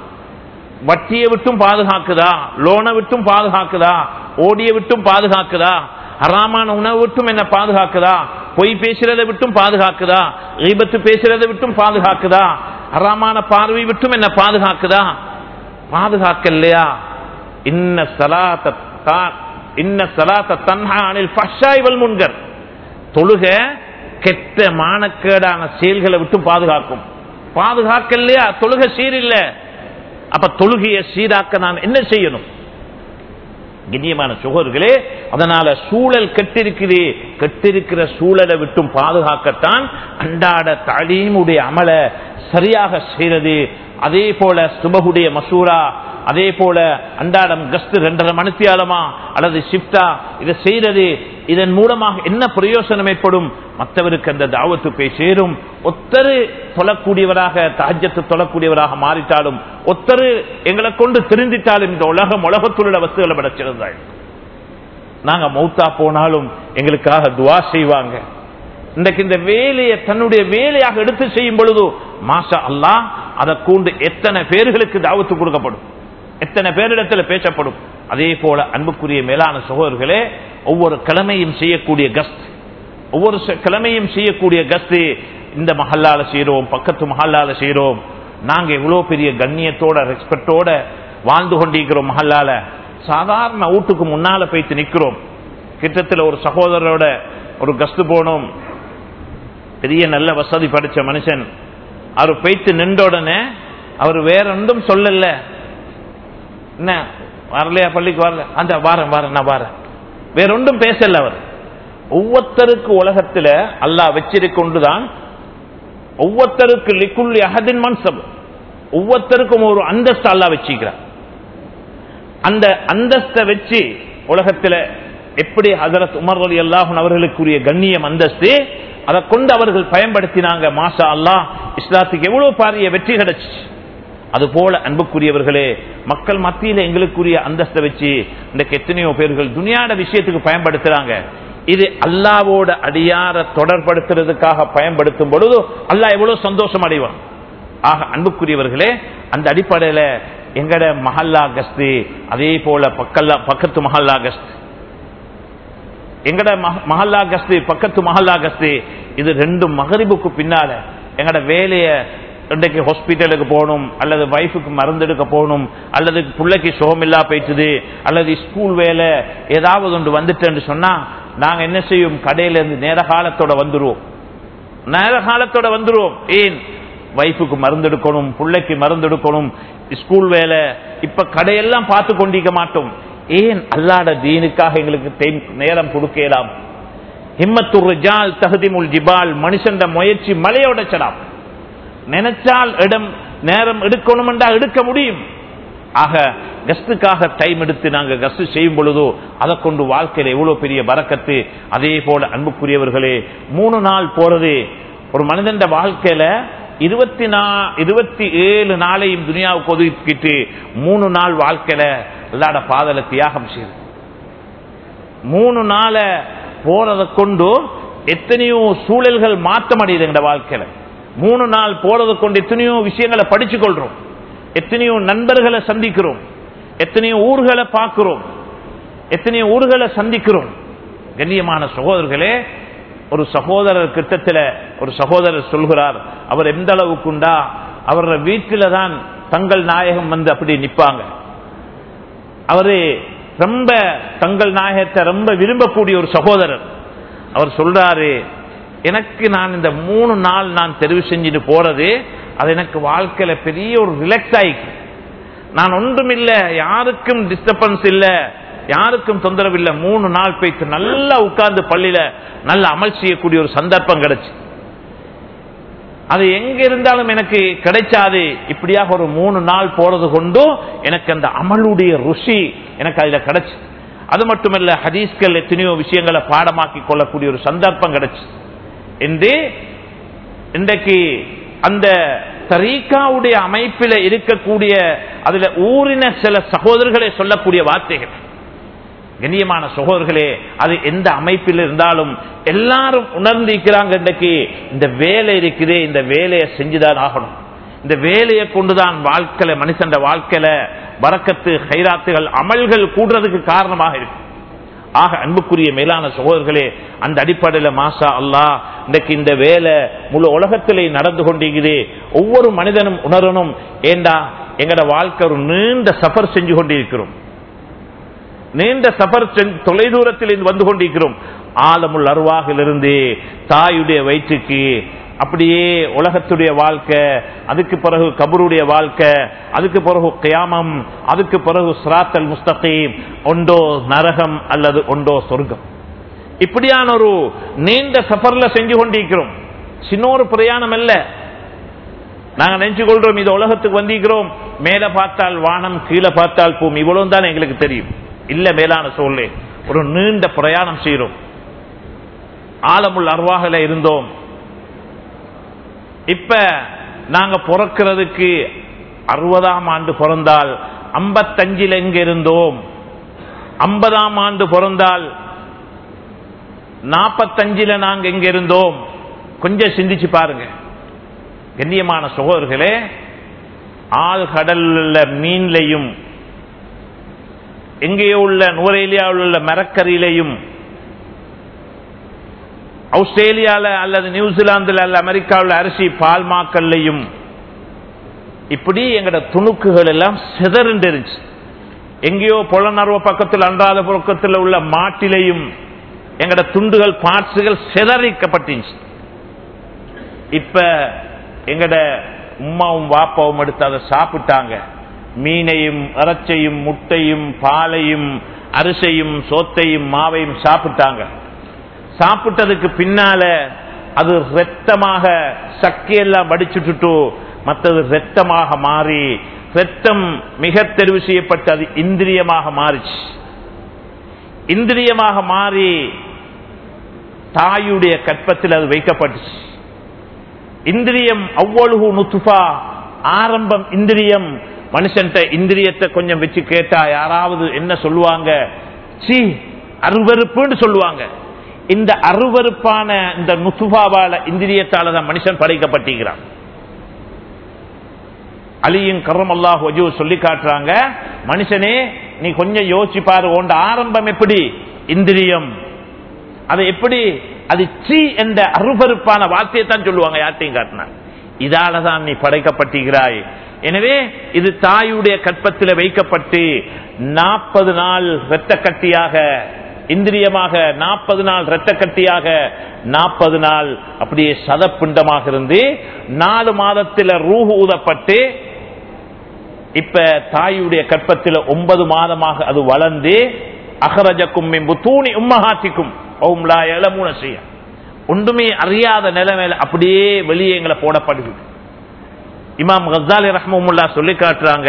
வட்டியை விட்டும் பாதுகாக்குதா லோனை விட்டும் பாதுகாக்குதா ஓடிய விட்டும் பாதுகாக்குதா ஹராமான உணவு விட்டும் என்ன பாதுகாக்குதா பொய் பேசுறதை விட்டும் பாதுகாக்குதா ஈபத்து பேசுறதை விட்டும் பாதுகாக்குதா ஹராமான பார்வை விட்டும் என்ன பாதுகாக்குதா பாதுகாக்கலையா இன்ன சலாத்த இன்ன சலாத்த தன்ஹா அனில் ஃபஷாய் வல் முன்கர் தொழுக கெட்ட மானக்கேடான செயல்களை விட்டு பாதுகாக்கும் பாதுகாக்கலையா தொழுக சீரில்ல அப்ப தொழுகையை சீராக்க நான் என்ன செய்யணும் கண்ணியமான சுகர்களே அதனால சூழல் கெட்டிருக்குது கெட்டிருக்கிற சூழலை விட்டும் பாதுகாக்கத்தான் அன்றாட தலீமுடைய அமல சரியாக செய்யறது அதே போல சுபகுடைய மசூரா அதே போல அன்றாடம் கஸ்து ரெண்டரை மணித்தியாலமா அல்லது ஷிப்டா இதை செய்யறது இதன் மூலமாக என்ன பிரயோசனம் ஏற்படும் மற்றவருக்கு அந்த தாவத்து போய் சேரும் ஒத்தரு தொழக்கூடியவராக தாஜ்யத்து தொழக்கூடியவராக மாறிட்டாலும் ஒத்தரு எங்களை கொண்டு திருந்திட்டாலும் இந்த உலகம் உலகத்துள்ள வஸ்துகளை படைச்சிருந்தாள் நாங்க மௌத்தா போனாலும் எங்களுக்காக துவா செய்வாங்க இன்றைக்கு இந்த வேலையை தன்னுடைய வேலையாக எடுத்து செய்யும் பொழுது மாஷா அல்லா அதை கொண்டு எத்தனை பேர்களுக்கு தாவத்து கொடுக்கப்படும் எத்தனை பேரிடத்துல பேசப்படும் அதே போல அன்புக்குரிய மேலான சகோதரர்களே ஒவ்வொரு கிழமையும் செய்யக்கூடிய கஸ்த் ஒவ்வொரு கிழமையும் செய்யக்கூடிய கஸ்து இந்த மஹல்லால செய்யறோம் பக்கத்து மஹல்லால செய்யறோம் நாங்க எவ்வளவு பெரிய கண்ணியத்தோட ரெஸ்பெக்டோட வாழ்ந்து கொண்டிருக்கிறோம் மஹல்லால சாதாரண வீட்டுக்கு முன்னால போய்த்து நிக்கிறோம் கிட்டத்தில் ஒரு சகோதரரோட ஒரு கஸ்து போனோம் பெரிய நல்ல வசதி படிச்ச மனுஷன் அவர் போய்த்து நின்ற உடனே அவர் வேற ஒன்றும் சொல்லல என்ன வரலையா பள்ளிக்கு வரல அந்த வாரன் வாரன் நான் வாரன் வேற ஒன்றும் பேசல அவர் ஒவ்வொருத்தருக்கு உலகத்துல அல்லாஹ் வச்சிருக்கொண்டுதான் ஒவ்வொருத்தருக்கு லிக்குள்ளி அகதின் மன்சப் ஒவ்வொருத்தருக்கும் ஒரு அந்தஸ்து அல்லா வச்சிருக்கிறார் அந்த அந்தஸ்தை வச்சு உலகத்துல எப்படி ஹசரத் உமர் அலி அல்லாஹன் அவர்களுக்குரிய கண்ணியம் அந்தஸ்து அதை கொண்டு அவர்கள் பயன்படுத்தினாங்க மாஷா அல்லாஹ் இஸ்லாத்துக்கு எவ்வளவு பாரிய வெற்றி கிடைச்சு அது போல அன்புக்குரியவர்களே மக்கள் மத்தியில எங்களுக்குரிய அந்தஸ்தை வச்சு இன்றைக்கு எத்தனையோ பேர்கள் துனியாட விஷயத்துக்கு பயன்படுத்துறாங்க இது அல்லாவோட அடியார தொடர்படுத்துறதுக்காக பயன்படுத்தும் பொழுது அல்லாஹ் எவ்வளவு சந்தோஷம் அடைவான் ஆக அன்புக்குரியவர்களே அந்த அடிப்படையில எங்கட மஹல்லா கஸ்து அதே போல பக்கல்லா பக்கத்து மஹல்லா கஸ்து எங்கட மஹல்லா கஸ்து பக்கத்து மஹல்லா கஸ்து இது ரெண்டும் மகரிபுக்கு பின்னால எங்கட வேலைய இன்றைக்கு ஹாஸ்பிட்டலுக்கு போகணும் அல்லது வைஃபுக்கு மருந்தெடுக்க போகணும் அல்லது பிள்ளைக்கு சுகமில்லா போயிட்டுது அல்லது ஸ்கூல் வேலை ஏதாவது ஒன்று வந்துட்டேன்னு சொன்னா நாங்க என்ன செய்யும் கடையில இருந்து நேர காலத்தோட வந்துருவோம் நேர காலத்தோட வந்துருவோம் ஏன் வைஃபுக்கு மருந்தெடுக்கணும் பிள்ளைக்கு மருந்தெடுக்கணும் ஸ்கூல் வேலை இப்ப கடையெல்லாம் பார்த்து கொண்டிருக்க மாட்டோம் ஏன் அல்லாட தீனுக்காக எங்களுக்கு நேரம் கொடுக்கலாம் ஹிம்மத்துர் ஜால் தகுதிமுல் ஜிபால் மனுஷன் முயற்சி மலையோட சடாம் நினைச்சால் இடம் நேரம் எடுக்கணும் என்றா எடுக்க முடியும் ஆக கஸ்டுக்காக டைம் எடுத்து நாங்க கஸ்ட் செய்யும் பொழுதோ அதை கொண்டு வாழ்க்கையில எவ்வளவு பெரிய பறக்கத்து அதே போல அன்புக்குரியவர்களே மூணு நாள் போறது ஒரு மனிதன் வாழ்க்கையில இருபத்தி நா இருபத்தி ஏழு நாளையும் துனியாவுக்கு ஒதுக்கிட்டு மூணு நாள் வாழ்க்கையில எல்லாட பாதல தியாகம் செய்யுது மூணு நாள போறதை கொண்டு எத்தனையோ சூழல்கள் மாற்றம் அடையுது எங்க வாழ்க்கையில மூணு நாள் போறதை கொண்டு எத்தனையோ விஷயங்களை படிச்சு கொள்றோம் எத்தனையோ நண்பர்களை சந்திக்கிறோம் எத்தனையோ ஊர்களை பார்க்கிறோம் எத்தனையோ ஊர்களை சந்திக்கிறோம் கண்ணியமான சகோதரர்களே ஒரு சகோதரர் கிட்டத்தில் ஒரு சகோதரர் சொல்கிறார் அவர் எந்த அளவுக்குண்டா அவர வீட்டில தான் தங்கள் நாயகம் வந்து அப்படி நிற்பாங்க அவரு ரொம்ப தங்கள் நாயகத்தை ரொம்ப விரும்பக்கூடிய ஒரு சகோதரர் அவர் சொல்றாரு எனக்கு நான் இந்த மூணு நாள் நான் தெரிவு செஞ்சுட்டு போறது அது எனக்கு வாழ்க்கையில பெரிய ஒரு ரிலாக்ஸ் ஆயிக்கு நான் ஒன்றும் இல்ல யாருக்கும் டிஸ்டர்பன்ஸ் இல்ல யாருக்கும் தொந்தரவு இல்ல மூணு நாள் போய்த்து நல்லா உட்கார்ந்து பள்ளியில நல்ல அமல் செய்யக்கூடிய ஒரு சந்தர்ப்பம் கிடைச்சு அது எங்க இருந்தாலும் எனக்கு கிடைச்சாது இப்படியாக ஒரு மூணு நாள் போறது கொண்டும் எனக்கு அந்த அமலுடைய ருசி எனக்கு அதுல கிடைச்சு அது மட்டுமல்ல ஹதீஸ்கள் எத்தனையோ விஷயங்களை பாடமாக்கி கொள்ளக்கூடிய ஒரு சந்தர்ப்பம் கிடைச்சு என்று இன்றைக்கு அந்த தரீக்காவுடைய அமைப்பில் இருக்கக்கூடிய அதுல ஊரின சில சகோதரர்களை சொல்லக்கூடிய வார்த்தைகள் கண்ணியமான சகோதரர்களே அது எந்த அமைப்பில் இருந்தாலும் எல்லாரும் உணர்ந்திருக்கிறாங்க இன்றைக்கு இந்த வேலை இருக்குதே இந்த வேலையை செஞ்சுதான் ஆகணும் இந்த வேலையை கொண்டுதான் வாழ்க்கையில மனுஷன் வாழ்க்கையில வரக்கத்து ஹைராத்துகள் அமல்கள் கூடுறதுக்கு காரணமாக இருக்கு ஆக அன்புக்குரிய மேலான சகோதரர்களே அந்த அடிப்படையில் மாசா அல்லா இன்றைக்கு இந்த வேலை முழு உலகத்திலே நடந்து கொண்டிருக்குது ஒவ்வொரு மனிதனும் உணரணும் ஏண்டா எங்கட வாழ்க்கை ஒரு நீண்ட சஃபர் செஞ்சு கொண்டிருக்கிறோம் நீண்ட சஃபர் தொலை தூரத்தில் இருந்து வந்து கொண்டிருக்கிறோம் ஆலமுள் அருவாகிலிருந்து தாயுடைய வயிற்றுக்கு அப்படியே உலகத்துடைய வாழ்க்கை அதுக்கு பிறகு கபருடைய வாழ்க்கை அதுக்கு பிறகு கியாமம் அதுக்கு பிறகு சிராத்தல் முஸ்தகீம் ஒன்றோ நரகம் அல்லது ஒன்றோ சொர்க்கம் இப்படியான ஒரு நீண்ட சஃபர்ல செஞ்சு கொண்டிருக்கிறோம் சின்ன ஒரு பிரயாணம் அல்ல நாங்க நினைச்சு கொள்றோம் இது உலகத்துக்கு வந்திருக்கிறோம் மேல பார்த்தால் வானம் கீழே பார்த்தால் பூமி இவ்வளவு தான் எங்களுக்கு தெரியும் இல்ல மேலான சூழ்நிலை ஒரு நீண்ட பிரயாணம் செய்யறோம் ஆலமுள் அருவாகல இருந்தோம் இப்ப நாங்க பிறக்கிறதுக்கு அறுபதாம் ஆண்டு பிறந்தால் ஐம்பத்தஞ்சில் எங்க இருந்தோம் ஐம்பதாம் ஆண்டு பிறந்தால் நாற்பத்தஞ்சில நாங்க எங்க இருந்தோம் கொஞ்சம் சிந்திச்சு பாருங்க கண்ணியமான சகோதரர்களே ஆழ்கடல்ல மீன்லையும் எங்கேயோ உள்ள நுவரேலியாவில் உள்ள மரக்கரியிலையும் ஆஸ்திரேலியால அல்லது நியூசிலாந்துல அல்ல அமெரிக்காவில் அரிசி பால் மாக்கள்லையும் இப்படி எங்கட துணுக்குகள் எல்லாம் சிதறிண்டு இருந்துச்சு எங்கேயோ புலனர்வ பக்கத்தில் அன்றாத பக்கத்தில் உள்ள மாட்டிலையும் எங்கட துண்டுகள் பார்ட்ஸுகள் சிதறிக்கப்பட்டுச்சு இப்ப எங்கட உமாவும் வாப்பாவும் எடுத்து அதை சாப்பிட்டாங்க மீனையும் இறைச்சையும் முட்டையும் பாலையும் அரிசையும் சோத்தையும் மாவையும் சாப்பிட்டாங்க சாப்பிட்டதுக்கு பின்னால அது ரத்தமாக சக்கையெல்லாம் வடிச்சுட்டு மற்றது ரத்தமாக மாறி ரத்தம் மிக தெரிவு செய்யப்பட்டு அது இந்திரியமாக மாறிச்சு இந்திரியமாக மாறி தாயுடைய கற்பத்தில் அது வைக்கப்பட்டுச்சு இந்திரியம் அவ்வளவு நுத்துஃபா ஆரம்பம் இந்திரியம் மனுஷன் இந்திரியத்தை கொஞ்சம் வச்சு கேட்டா யாராவது என்ன சொல்லுவாங்க சி அருவறுப்புன்னு சொல்லுவாங்க இந்த அருவறுப்பான இந்த நுசுபாவால இந்திரியத்தால தான் மனுஷன் படைக்கப்பட்டிருக்கிறான் அலியும் கரம் அல்லாஹ் வஜூ சொல்லி காட்டுறாங்க மனுஷனே நீ கொஞ்சம் யோசிச்சு பாரு உண்ட ஆரம்பம் எப்படி இந்திரியம் அது எப்படி அது சி என்ற அருவறுப்பான வார்த்தையை தான் சொல்லுவாங்க யார்ட்டையும் காட்டினாங்க இதாலதான் நீ படைக்கப்பட்டிருக்கிறாய் எனவே இது தாயுடைய கற்பத்தில் வைக்கப்பட்டு நாற்பது நாள் இரத்த கட்டியாக இந்திரியமாக நாற்பது நாள் இரத்த கட்டியாக நாற்பது நாள் அப்படியே சதப்பிண்டமாக இருந்து நாலு மாதத்தில் ரூஹு ஊதப்பட்டு இப்ப தாயுடைய கற்பத்தில் ஒன்பது மாதமாக அது வளர்ந்து அகரஜக்கும் தூணி உம்மஹாத்திக்கும் ஓம்லா எலமூன செய்ய ஒன்றுமே அறியாத நிலைமையில அப்படியே வெளியே எங்களை போடப்படுது இமாம் கசாலி ரஹ்மமுல்லா சொல்லி காட்டுறாங்க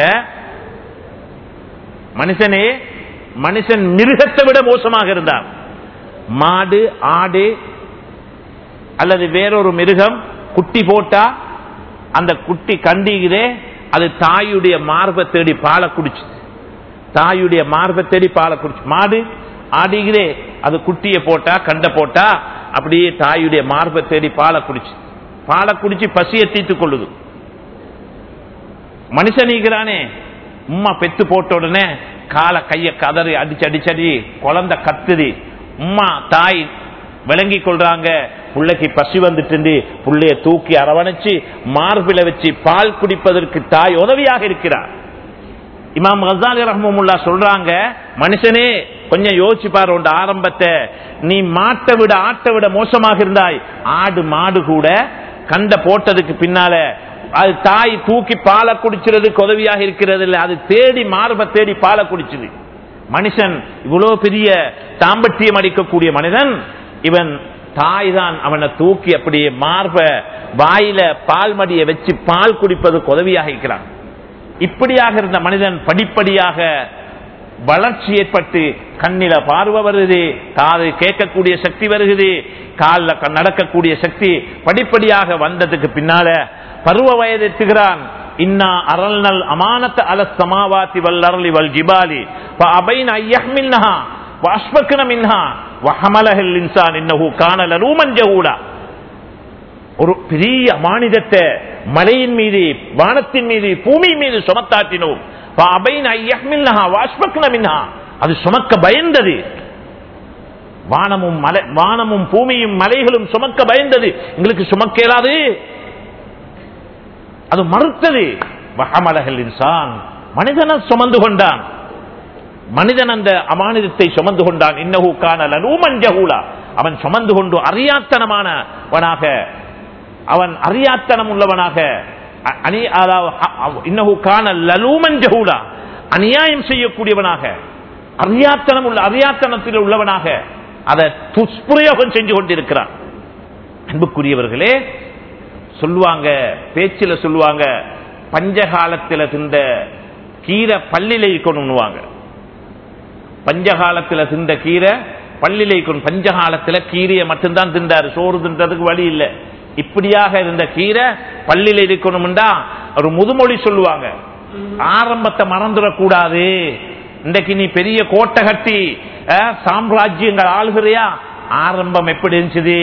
மனுஷனே மனுஷன் மிருகத்தை விட மோசமாக இருந்தார் மாடு ஆடு அல்லது வேறொரு மிருகம் குட்டி போட்டா அந்த குட்டி கண்டிகிறே அது தாயுடைய மார்பை தேடி பாலை குடிச்சு தாயுடைய மார்பை தேடி பாலை குடிச்சு மாடு ஆடிகிறே அது குட்டியை போட்டா கண்ட போட்டா அப்படியே தாயுடைய மார்பை தேடி பாலை குடிச்சு பாலை குடிச்சு பசியை தீர்த்து கொள்ளுது மனுஷனிக்கிறானே உம்மா பெத்து போட்ட உடனே காலை கைய கதறி அடிச்சு அடிச்சடி குழந்தை கத்துது உம்மா தாய் விளங்கி கொள்றாங்க பிள்ளைக்கு பசி வந்துட்டு புள்ளைய தூக்கி அரவணைச்சு மார்பில வச்சு பால் குடிப்பதற்கு தாய் உதவியாக இருக்கிறார் இமாம் கசாலி ரஹமுல்லா சொல்றாங்க மனுஷனே கொஞ்சம் யோசிச்சு பாரு உண்ட ஆரம்பத்தை நீ மாட்டை விட ஆட்டை விட மோசமாக இருந்தாய் ஆடு மாடு கூட கண்ட போட்டதுக்கு பின்னால அது தாய் தூக்கி பாலை குடிச்சிறதுக்கு உதவியாக இருக்கிறது இல்லை அது தேடி மார்பை தேடி பாலை குடிச்சது மனுஷன் இவ்வளவு பெரிய தாம்பட்டியம் அடிக்கக்கூடிய மனிதன் இவன் தாய் தான் அவனை தூக்கி அப்படியே மார்ப வாயில பால் மடியை வச்சு பால் குடிப்பதற்கு உதவியாக இருக்கிறான் இப்படியாக இருந்த மனிதன் படிப்படியாக வளர்ச்சி ஏற்பட்டு கண்ணில பார்வை வருது காது கேட்கக்கூடிய சக்தி வருகிறது காலில் நடக்கக்கூடிய சக்தி படிப்படியாக வந்ததுக்கு பின்னால பருவ வயது எத்துகிறான் இன்னா அரல்னல் அமானத்த அல சமாவாத்தி வல்லரளி வல் ஜிபாலி அபைன் ஐயஹ்மின்னஹா வாஷ்பக்கன மின்ஹா வஹமலஹல் இன்சான் இன்னஹு கான லரூமன் ஜஹூடா ஒரு பெரிய மானிதத்தை மலையின் மீது வானத்தின் மீது பூமி மீது சுமத்தாட்டினோம் அது சுமக்க பயந்தது வானமும் மலை வானமும் பூமியும் மலைகளும் சுமக்க பயந்தது எங்களுக்கு சுமக்க இயலாது அது மறுத்தது வகமலகல் இன்சான் மனிதன சுமந்து கொண்டான் மனிதன் அந்த அமானிதத்தை சுமந்து கொண்டான் இன்னஹூ கான லூமன் ஜஹூலா அவன் சுமந்து கொண்டு அறியாத்தனமானவனாக அவன் அறியாத்தனம் உள்ளவனாக அநியாயம் செய்யக்கூடியவனாக அறியாத்தனம் உள்ள அறியாத்தனத்தில் உள்ளவனாக அதை துஷ்பிரயோகம் செஞ்சு கொண்டிருக்கிறான் அன்புக்குரியவர்களே சொல்லுவாங்க பேச்சில் சொல்லுவாங்க பஞ்சகாலத்தில் தின்ற கீரை பள்ளியில இருக்கணும்னுவாங்க பஞ்சகாலத்தில் தின்ற கீரை பள்ளியில இருக்கணும் பஞ்சகாலத்தில் கீரையை மட்டும்தான் தின்றாரு சோறு தின்றதுக்கு வழி இல்லை இப்படியாக இருந்த கீரை பள்ளியில இருக்கணும்டா ஒரு முதுமொழி சொல்லுவாங்க ஆரம்பத்தை மறந்துடக்கூடாது இன்றைக்கு நீ பெரிய கோட்டை கட்டி சாம்ராஜ்யங்கள் ஆளுகிறியா ஆரம்பம் எப்படி இருந்துச்சு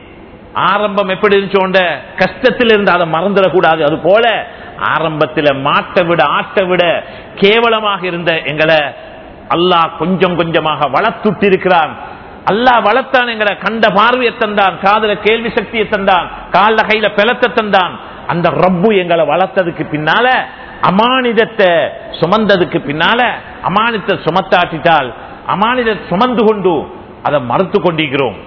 ஆரம்பம் எப்படி இருந்துச்சோண்ட கஷ்டத்தில் இருந்து அதை மறந்துடக்கூடாது அது போல ஆரம்பத்தில் மாட்டை விட ஆட்டை விட கேவலமாக இருந்த எங்களை அல்லாஹ் கொஞ்சம் கொஞ்சமாக வளர்த்துட்டு இருக்கிறான் அல்லாஹ் வளர்த்தான் எங்களை கண்ட பார்வையை தந்தான் காதல கேள்வி சக்தியை தந்தான் கால கையில பிளத்த தந்தான் அந்த ரப்பு எங்களை வளர்த்ததுக்கு பின்னால அமானிதத்தை சுமந்ததுக்கு பின்னால அமானித்தை சுமத்தாட்டிட்டால் அமானித சுமந்து கொண்டு அதை மறுத்து கொண்டிருக்கிறோம்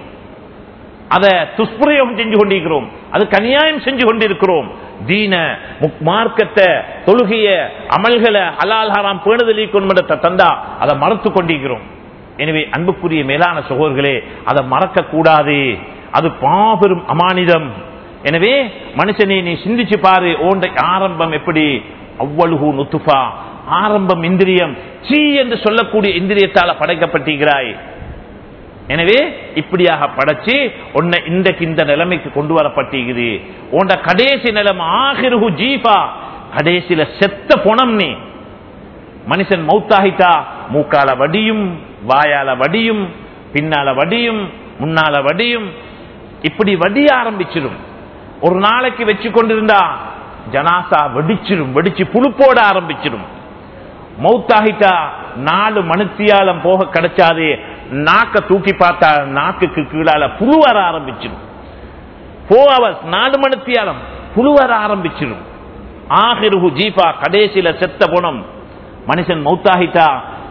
அதை துஷ்பிரயோகம் செஞ்சு கொண்டிருக்கிறோம் அது கனியாயம் செஞ்சு கொண்டிருக்கிறோம் தீன மார்க்கத்தை தொழுகைய அமல்களை அலால் ஹராம் பேணுதலி கொண்டு தந்தா அதை மறுத்து கொண்டிருக்கிறோம் எனவே அன்புக்குரிய மேலான சகோதர்களே அதை மறக்க கூடாது அது பாபெரும் அமானிதம் எனவே மனுஷனை நீ சிந்திச்சு பாரு ஓண்ட ஆரம்பம் எப்படி அவ்வளவு நுத்துஃபா ஆரம்பம் இந்திரியம் சீ என்று சொல்லக்கூடிய இந்திரியத்தால படைக்கப்பட்டிருக்கிறாய் எனவே இப்படியாக படைச்சு உன்னை இன்றைக்கு இந்த நிலைமைக்கு கொண்டு வரப்பட்டிருக்குது உண்ட கடைசி நிலைமை ஆகிருகு ஜீபா கடைசியில செத்த புணம் நீ மனுஷன் மௌத்தாகிட்டா மூக்கால வடியும் வாயால வடியும் பின்னால வடியும் முன்னால வடியும் இப்படி வடிய ஆரம்பிச்சிடும் ஒரு நாளைக்கு வச்சு கொண்டிருந்தா ஜனாசா வெடிச்சிடும் வெடிச்சு புழுப்போட ஆரம்பிச்சிடும் மௌத்தாகிட்டா நாலு மனுத்தியாலம் போக கிடைச்சாது நாக்க தூக்கி பார்த்தா நாக்குக்கு கீழால புழு வர ஆரம்பிச்சிடும் ஃபோர் ஹவர்ஸ் நாலு மணித்தியாலம் புழு வர ஆரம்பிச்சிடும் ஆகிருகு ஜீபா கடைசியில செத்த குணம் மனுஷன் மௌத்தாகிட்டா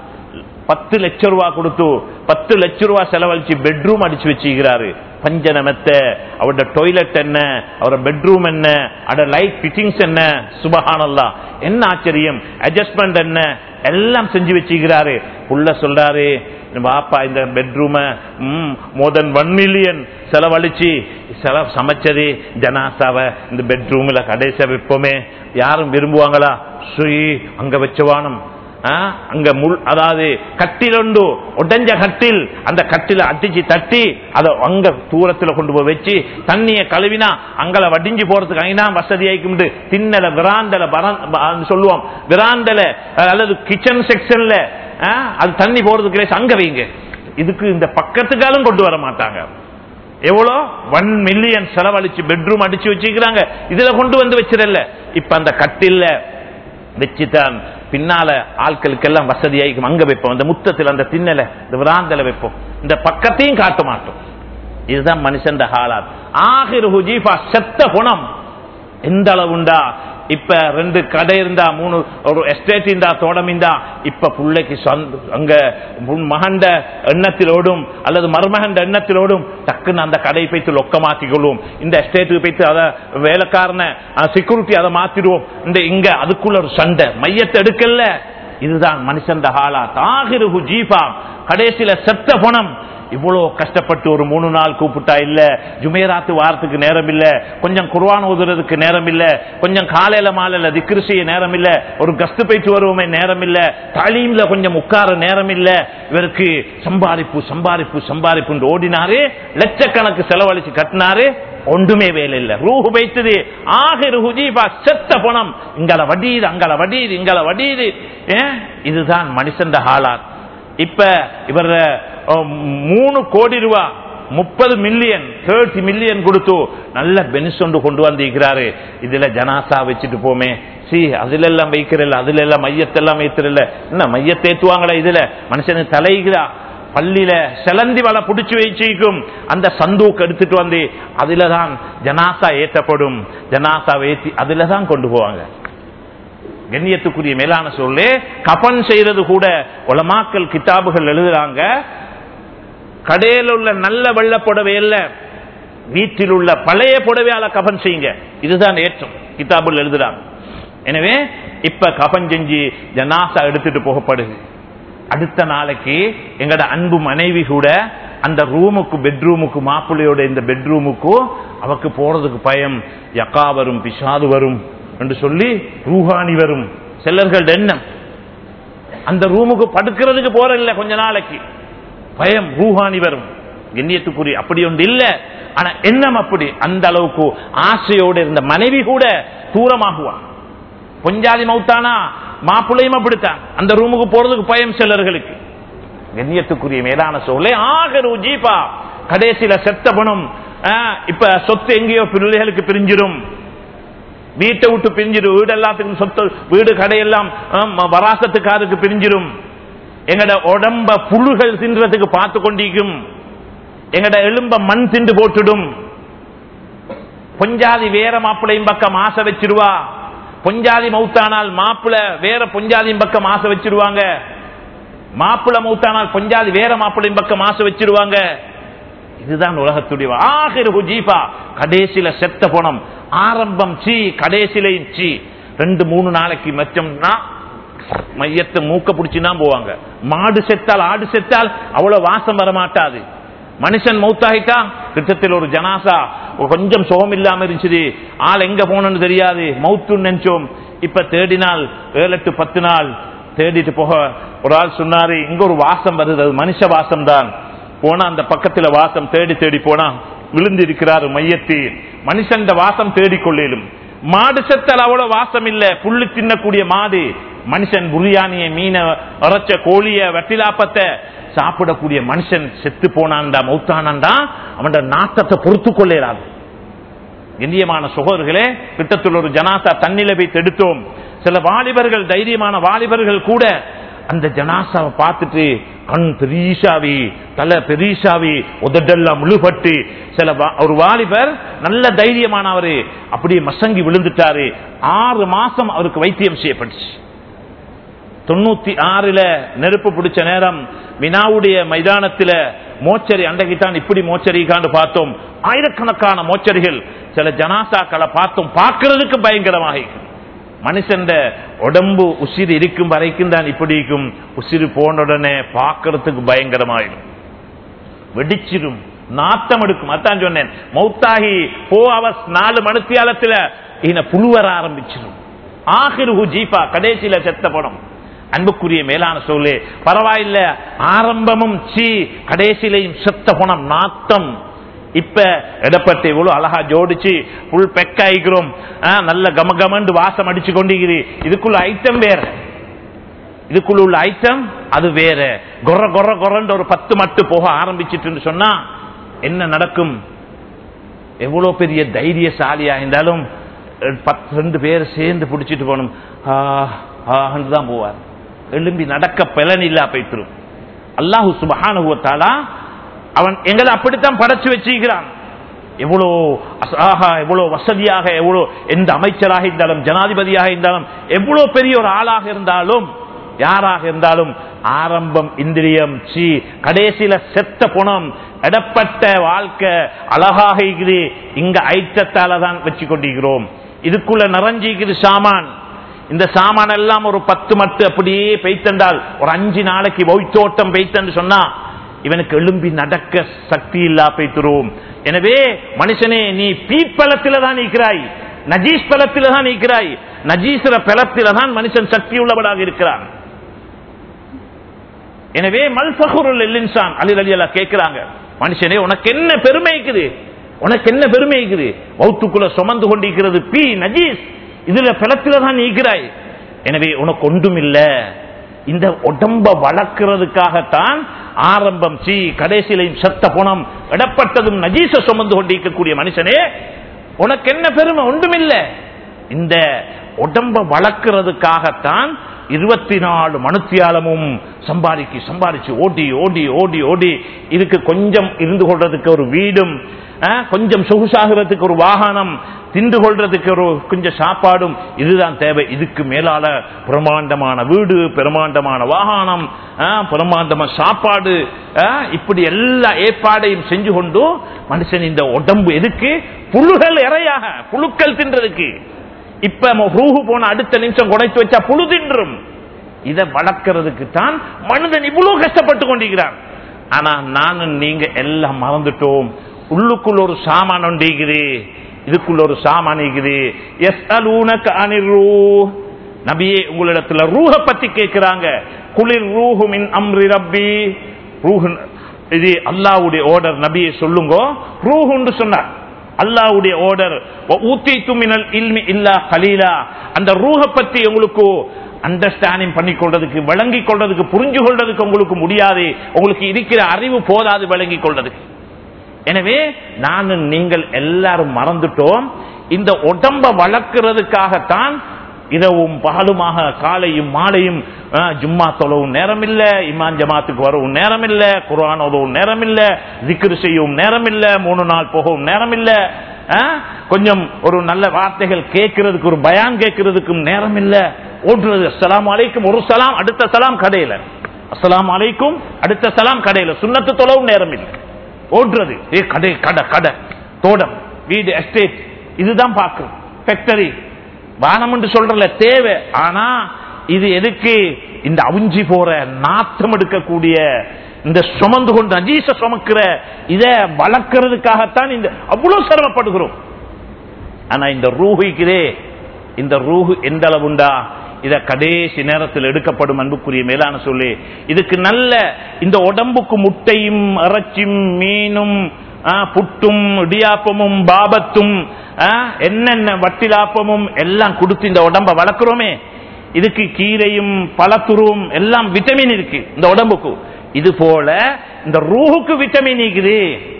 பத்து லட்சம் ரூபா கொடுத்து பத்து லட்சம் ரூபா செலவழிச்சு பெட்ரூம் அடிச்சு வச்சுக்கிறாரு பஞ்சன மெத்த அவரோட டாய்லெட் என்ன அவரோட பெட்ரூம் என்ன அவரோட லைட் ஃபிட்டிங்ஸ் என்ன சுபஹானல்லா என்ன ஆச்சரியம் அட்ஜஸ்ட்மெண்ட் என்ன எல்லாம் செஞ்சு வச்சுக்கிறாரு உள்ள சொல்றாரு பாப்பா இந்த பெட்ரூம மோர் தென் ஒன் மில்லியன் செலவழிச்சு செலவு சமைச்சது ஜனாசாவை இந்த பெட்ரூம்ல கடைசியா வைப்போமே யாரும் விரும்புவாங்களா சுயி அங்க வச்சவானம் அங்க முள் அதாவது கட்டில் உண்டு உடஞ்ச கட்டில் அந்த கட்டில அடிச்சு தட்டி அதை அங்க தூரத்துல கொண்டு போய் வச்சு தண்ணிய கழுவினா அங்கல வடிஞ்சு போறதுக்கு அங்கே வசதி ஆயிக்கும் திண்ணல விராந்தல சொல்லுவோம் விராந்தல அல்லது கிச்சன் செக்ஷன்ல அது தண்ணி போறதுக்கு அங்க வைங்க இதுக்கு இந்த பக்கத்துக்காலும் கொண்டு வர மாட்டாங்க எவ்வளோ ஒன் மில்லியன் செலவழிச்சு பெட்ரூம் அடிச்சு வச்சுக்கிறாங்க இதுல கொண்டு வந்து வச்சிடல இப்ப அந்த கட்டில்ல வச்சுதான் பின்னால ஆட்களுக்கெல்லாம் வசதியாயிக்கும் அங்க வைப்போம் இந்த முத்தத்தில் அந்த திண்ணல இந்த விராந்தல வைப்போம் இந்த பக்கத்தையும் காட்ட மாட்டோம் இதுதான் மனுஷன் ஹாலாத் ஆகிரு ஹுஜீஃபா செத்த குணம் எந்த அளவுண்டா இப்ப ரெண்டு கடை இருந்தா மூணு ஒரு எஸ்டேட் இருந்தா தோட்டம் இருந்தா இப்ப பிள்ளைக்கு அங்க மகண்ட எண்ணத்திலோடும் அல்லது மருமகண்ட எண்ணத்திலோடும் டக்குன்னு அந்த கடை போய்த்து லொக்க மாத்திக்கொள்வோம் இந்த எஸ்டேட்டுக்கு போய்த்து அதை வேலைக்காரன செக்யூரிட்டி அதை மாத்திடுவோம் இந்த இங்க அதுக்குள்ள ஒரு சண்டை மையத்தை எடுக்கல இதுதான் மனுஷன் ஹாலா தாகிரு ஜீபா கடைசியில செத்த பணம் இவ்வளவு கஷ்டப்பட்டு ஒரு மூணு நாள் கூப்பிட்டா இல்ல ஜுமேராத்து வாரத்துக்கு நேரம் இல்ல கொஞ்சம் குர்வான் ஓதுறதுக்கு நேரம் இல்ல கொஞ்சம் காலையில மாலையில திக்ரு செய்ய நேரம் இல்ல ஒரு கஸ்து போயிட்டு வருவோமே நேரம் இல்ல தாலீம்ல கொஞ்சம் உட்கார நேரம் இல்ல இவருக்கு சம்பாதிப்பு சம்பாதிப்பு சம்பாதிப்பு ஓடினாரு லட்சக்கணக்கு செலவழிச்சு கட்டினாரு ஒன்றுமே வேலை இல்ல ரூஹு வைத்தது ஆகிரு ஹுஜீபா செத்த பணம் இங்கல வடீது அங்கல வடீது இங்கல வடீது ஏன் இதுதான் மனுஷன் ஹாலாத் இப்ப இவர் மூணு கோடி ரூபா முப்பது மில்லியன் தேர்ட்டி மில்லியன் கொடுத்து நல்ல பெனிசொண்டு கொண்டு வந்திருக்கிறாரு இதுல ஜனாசா வச்சுட்டு போமே சி அதுல எல்லாம் வைக்கிறல்ல அதுல எல்லாம் மையத்தெல்லாம் வைக்கிறல்ல என்ன மையத்தேத்துவாங்களா இதுல மனுஷனுக்கு தலைகிறா பள்ளியில செலந்தி வலை புடிச்சு வச்சிருக்கும் அந்த சந்தூக்கு எடுத்துட்டு வந்து அதுல தான் ஜனாசா ஏற்றப்படும் ஜனாசா ஏற்றி அதுல தான் கொண்டு போவாங்க கண்ணியத்துக்குரிய மேலான சொல்லு கபன் செய்யறது கூட உலமாக்கல் கிதாபுகள் எழுதுறாங்க கடையில் உள்ள நல்ல வெள்ள புடவை இல்ல வீட்டில் உள்ள பழைய புடவையால கபன் செய்யுங்க இதுதான் ஏற்றம் கிதாபுல் எழுதுறாங்க எனவே இப்ப கபன் செஞ்சு ஜனாசா எடுத்துட்டு போகப்படுது அடுத்த நாளைக்கு எங்கட அன்பு மனைவி கூட அந்த ரூமுக்கு பெட்ரூமுக்கு மாப்பிள்ளையோட இந்த பெட்ரூமுக்கு அவக்கு போறதுக்கு பயம் யக்கா வரும் பிசாது வரும் என்று சொல்லி ரூஹானி வரும் செல்லர்கள் எண்ணம் அந்த ரூமுக்கு படுக்கிறதுக்கு போற இல்ல கொஞ்ச நாளைக்கு பயம் ரூஹானி வரும் கண்ணியத்துக்குரிய அப்படி ஒன்று இல்ல ஆனா எண்ணம் அப்படி அந்த அளவுக்கு ஆசையோடு இருந்த மனைவி கூட தூரமாகுவான் பொஞ்சாதி மௌத்தானா மாப்பிள்ளையும் அப்படித்தான் அந்த ரூமுக்கு போறதுக்கு பயம் சிலர்களுக்கு கண்ணியத்துக்குரிய மேலான சோழே ஆகரு ஜீபா கடைசியில செத்த பணம் இப்ப சொத்து எங்கேயோ பிள்ளைகளுக்கு பிரிஞ்சிடும் வீட்டை விட்டு பிரிஞ்சிடும் வீடு எல்லாத்துக்கும் சொத்து வீடு கடையெல்லாம் வராசத்துக்காருக்கு பிரிஞ்சிடும் எங்கட உடம்ப புழுகள் தின்றதுக்கு பார்த்து கொண்டிருக்கும் எங்கட எலும்ப மண் திண்டு போட்டுடும் பொஞ்சாதி வேற மாப்பிள்ளையும் பக்கம் ஆசை வச்சிருவா பொஞ்சாதி மௌத்தானால் மாப்பிள வேற பொஞ்சாதியும் பக்கம் ஆசை வச்சிருவாங்க மாப்பிள மௌத்தானால் பொஞ்சாதி வேற மாப்பிளையும் பக்கம் ஆசை வச்சிருவாங்க இதுதான் உலகத்துடைய ஆகிரு ஜீபா கடைசியில செத்த பணம் ஆரம்பம் சி கடைசியிலையும் சி ரெண்டு மூணு நாளைக்கு மச்சம்னா மையத்தை மூக்க பிடிச்சுதான் போவாங்க மாடு செத்தால் ஆடு செத்தால் அவ்வளவு வாசம் வர மாட்டாது மனுஷன் மௌத்தாகிட்டா கிட்டத்தில் ஒரு ஜனாசா கொஞ்சம் சுகம் இல்லாம இருந்துச்சு ஆள் எங்க போனன்னு தெரியாது மௌத்துன்னு நினைச்சோம் இப்ப தேடினால் ஏழு எட்டு பத்து நாள் தேடிட்டு போக ஒரு ஆள் சொன்னாரு இங்க ஒரு வாசம் வருது அது மனுஷ வாசம் தான் போனா அந்த பக்கத்துல வாசம் தேடி தேடி போனா விழுந்து இருக்கிறாரு மையத்தி மனுஷன் வாசம் தேடிக்கொள்ளும் மாடு செத்தல் அவ்வளவு வாசம் இல்ல புல்லு தின்னக்கூடிய மாடு மனுஷன் புரியாணிய மீனை அரைச்ச கோழிய வெட்டிலாப்பத்தை சாப்பிடக்கூடிய மனுஷன் செத்து போனான்டா மௌத்தானான்டா அவன் நாட்டத்தை பொறுத்து கொள்ளேறாது இந்தியமான சுகர்களே கிட்டத்தில் ஒரு ஜனாசா தண்ணில போய் தெடுத்தோம் சில வாலிபர்கள் தைரியமான வாலிபர்கள் கூட அந்த ஜனாசாவை பார்த்துட்டு கண் பெரிசாவி தலை பெரிசாவி உதடெல்லாம் முழுபட்டு சில ஒரு வாலிபர் நல்ல தைரியமானவரு அப்படியே மசங்கி விழுந்துட்டாரு ஆறு மாசம் அவருக்கு வைத்தியம் செய்யப்பட்டுச்சு தொண்ணூத்தி ஆறுல நெருப்பு பிடிச்ச நேரம் வினாவுடைய மைதானத்தில் மோச்சரி அண்டைக்குத்தான் இப்படி மோச்சரிக்காண்டு பார்த்தோம் ஆயிரக்கணக்கான மோச்சரிகள் சில ஜனாசாக்களை பார்த்தோம் பார்க்கறதுக்கு பயங்கரமாக மனுஷன் உடம்பு உசிறு இருக்கும் வரைக்கும் தான் இப்படி இருக்கும் உசிறு போன உடனே பார்க்கறதுக்கு பயங்கரமாயிடும் வெடிச்சிடும் நாட்டம் எடுக்கும் அதான் சொன்னேன் மௌத்தாகி போ அவஸ் நாலு மணித்தியாலத்துல இன புழுவர ஆரம்பிச்சிடும் ஆகிரு ஜீபா கடைசியில செத்த படம் அன்புக்குரிய மேலான சொல்லு பரவாயில்ல ஆரம்பமும் சி கடைசியிலையும் செத்த பணம் நாட்டம் இப்ப இடப்பட்டு இவ்வளவு அழகா ஜோடிச்சு புல் பெக்காய்க்கிறோம் நல்ல கமகமண்டு வாசம் அடிச்சு கொண்டிருக்கிறீ இதுக்குள்ள ஐட்டம் வேற இதுக்குள்ள உள்ள ஐட்டம் அது வேற கொர கொர கொரன்ற ஒரு பத்து மட்டு போக ஆரம்பிச்சிட்டு சொன்னா என்ன நடக்கும் எவ்வளவு பெரிய தைரியசாலியா இருந்தாலும் பத்து ரெண்டு பேர் சேர்ந்து பிடிச்சிட்டு போகணும் தான் போவார் எழும்பி நடக்க பலன் இல்லா போய்த்திரும் அல்லாஹு சுபஹானுவத்தாலா அவன் எங்களை அப்படித்தான் படைச்சு வச்சிருக்கிறான் எவ்வளோ அசாகா எவ்வளவு வசதியாக எவ்வளவு எந்த அமைச்சராக இருந்தாலும் ஜனாதிபதியாக இருந்தாலும் எவ்வளவு பெரிய ஒரு ஆளாக இருந்தாலும் யாராக இருந்தாலும் ஆரம்பம் இந்திரியம் சி கடைசியில செத்த குணம் இடப்பட்ட வாழ்க்கை அழகாக இருக்குது இங்க ஐட்டத்தால தான் வச்சு கொண்டிருக்கிறோம் இதுக்குள்ள நிறைஞ்சிக்குது சாமான் இந்த சாமான் எல்லாம் ஒரு பத்து மட்டு அப்படியே பெய்த்தண்டால் ஒரு அஞ்சு நாளைக்கு ஒய்த்தோட்டம் பெய்த்தன்னு சொன்னா இவனுக்கு எழும்பி நடக்க சக்தி இல்லா போய்த்துருவோம் எனவே மனுஷனே நீ பீப்பலத்தில தான் நீக்கிறாய் நஜீஸ் பலத்தில தான் நீக்கிறாய் நஜீஸ்ர பலத்தில தான் மனுஷன் சக்தி உள்ளவனாக இருக்கிறான் எனவே மல்பகுருள் இன்சான் அலி அலி அல்லா கேட்கிறாங்க மனுஷனே உனக்கு என்ன பெருமை இருக்குது உனக்கு என்ன பெருமை இருக்குது வௌத்துக்குள்ள சுமந்து கொண்டிருக்கிறது பி நஜீஸ் இதுல பலத்தில தான் நீக்கிறாய் எனவே உனக்கு ஒன்றும் இல்ல இந்த உடம்ப வளர்க்கிறதுக்காகத்தான் ஆரம்பம் சி கடைசியிலையும் சத்த குணம் இடப்பட்டதும் நஜீச சுமந்து கொண்டிருக்கக்கூடிய மனுஷனே உனக்கு என்ன பெருமை ஒன்றுமில்ல இந்த உடம்ப வளர்க்கிறதுக்காகத்தான் இருபத்தி நாலு மனுத்தியாலமும் சம்பாதிக்கு சம்பாதிச்சு ஓடி ஓடி ஓடி ஓடி இதுக்கு கொஞ்சம் இருந்து கொள்றதுக்கு ஒரு வீடும் அஹ், கொஞ்சம் சொகுசாகிறதுக்கு ஒரு வாகனம் தின்று கொள்றதுக்கு ஒரு கொஞ்சம் சாப்பாடும் இதுதான் தேவை இதுக்கு மேலால பிரமாண்டமான வீடு பிரமாண்டமான வாகனம் அஹ், பிரமாண்டமான சாப்பாடு அஹ், இப்படி எல்லா ஏற்பாடையும் செஞ்சு கொண்டு மனுஷன் இந்த உடம்பு எதுக்கு புழுகள் இறையாக புழுக்கள் தின்றதுக்கு இப்ப ரூஹு போன அடுத்த நிமிஷம் குடைத்து வச்சா புழு தின்றும் இதை வளர்க்கறதுக்கு தான் மனிதன் இவ்வளவு கஷ்டப்பட்டு கொண்டிருக்கிறான் ஆனா நானும் நீங்க எல்லாம் மறந்துட்டோம் உள்ளுக்குள்ள ஒரு சாமான் ஒண்டிக்குது இதுக்குள்ள ஒரு சாமான் இருக்குது எஸ் அலூனக்கு அனிர்ரூ நபியே உங்களிடத்துல ரூஹ பத்தி கேட்கிறாங்க குளிர் ரூஹு மின் அம்ரி ரப்பி ரூஹு இது அல்லாவுடைய ஆர்டர் நபியை சொல்லுங்க ரூஹுன்னு சொன்னார் அல்லாவுடைய ஆர்டர் ஊத்தி துமினல் இல்மி இல்லா கலீலா அந்த ரூஹ பத்தி உங்களுக்கு அண்டர்ஸ்டாண்டிங் பண்ணி கொள்றதுக்கு விளங்கி கொள்றதுக்கு புரிஞ்சு கொள்றதுக்கு உங்களுக்கு முடியாது உங்களுக்கு இருக்கிற அறிவு போதாது விளங்கி கொள்றதுக்கு எனவே நானும் நீங்கள் எல்லாரும் மறந்துட்டோம் இந்த உடம்ப வளர்க்கிறதுக்காகத்தான் இரவும் பகலுமாக காலையும் மாலையும் ஆ, ஜும்மா தொழவும் நேரம் இல்ல இமான் ஜமாத்துக்கு வரவும் நேரம் இல்ல குர்ஆன் ஓதவும் நேரம் இல்ல திக்ரு செய்யவும் நேரம் இல்ல மூணு நாள் போகவும் நேரம் இல்ல ஆ, கொஞ்சம் ஒரு நல்ல வார்த்தைகள் கேட்கறதுக்கு ஒரு பயான் கேட்கறதுக்கும் நேரம் இல்ல ஓடுறது அஸ்ஸலாமு அலைக்கும் ஒரு சலாம் அடுத்த சலாம் கடையில அஸ்ஸலாமு அலைக்கும் அடுத்த சலாம் கடையில சுண்ணத்து தொழவும் நேரம் இல்லை ஓடுறது ஏ கடை கடை கடை தோட்டம் வீடு எஸ்டேட் இதுதான் பார்க்கும் ஃபேக்டரி வானம் என்று சொல்றல தேவை ஆனா இது எதுக்கு இந்த அவிஞ்சி போற நாத்தம் எடுக்கக்கூடிய இந்த சுமந்து கொண்டு அஜீச சுமக்கிற இத வளர்க்கறதுக்காகத்தான் இந்த அவ்வளவு சிரமப்படுகிறோம் ஆனா இந்த ரூஹிக்கிறே இந்த ரூஹு எந்த அளவுண்டா இத கடைசி நேரத்தில் எடுக்கப்படும் அன்புக்குரிய மேலான சொல்லி இதுக்கு நல்ல இந்த உடம்புக்கு முட்டையும் இறைச்சியும் மீனும் ஆ, புட்டும் இடியாப்பமும் பாபத்தும் ஆ, என்னென்ன வட்டிலாப்பமும் எல்லாம் கொடுத்து இந்த உடம்ப வளர்க்கிறோமே இதுக்கு கீரையும் பழத்துருவும் எல்லாம் விட்டமின் இருக்கு இந்த உடம்புக்கு இது போல இந்த ரூஹுக்கு விட்டமின் இருக்குது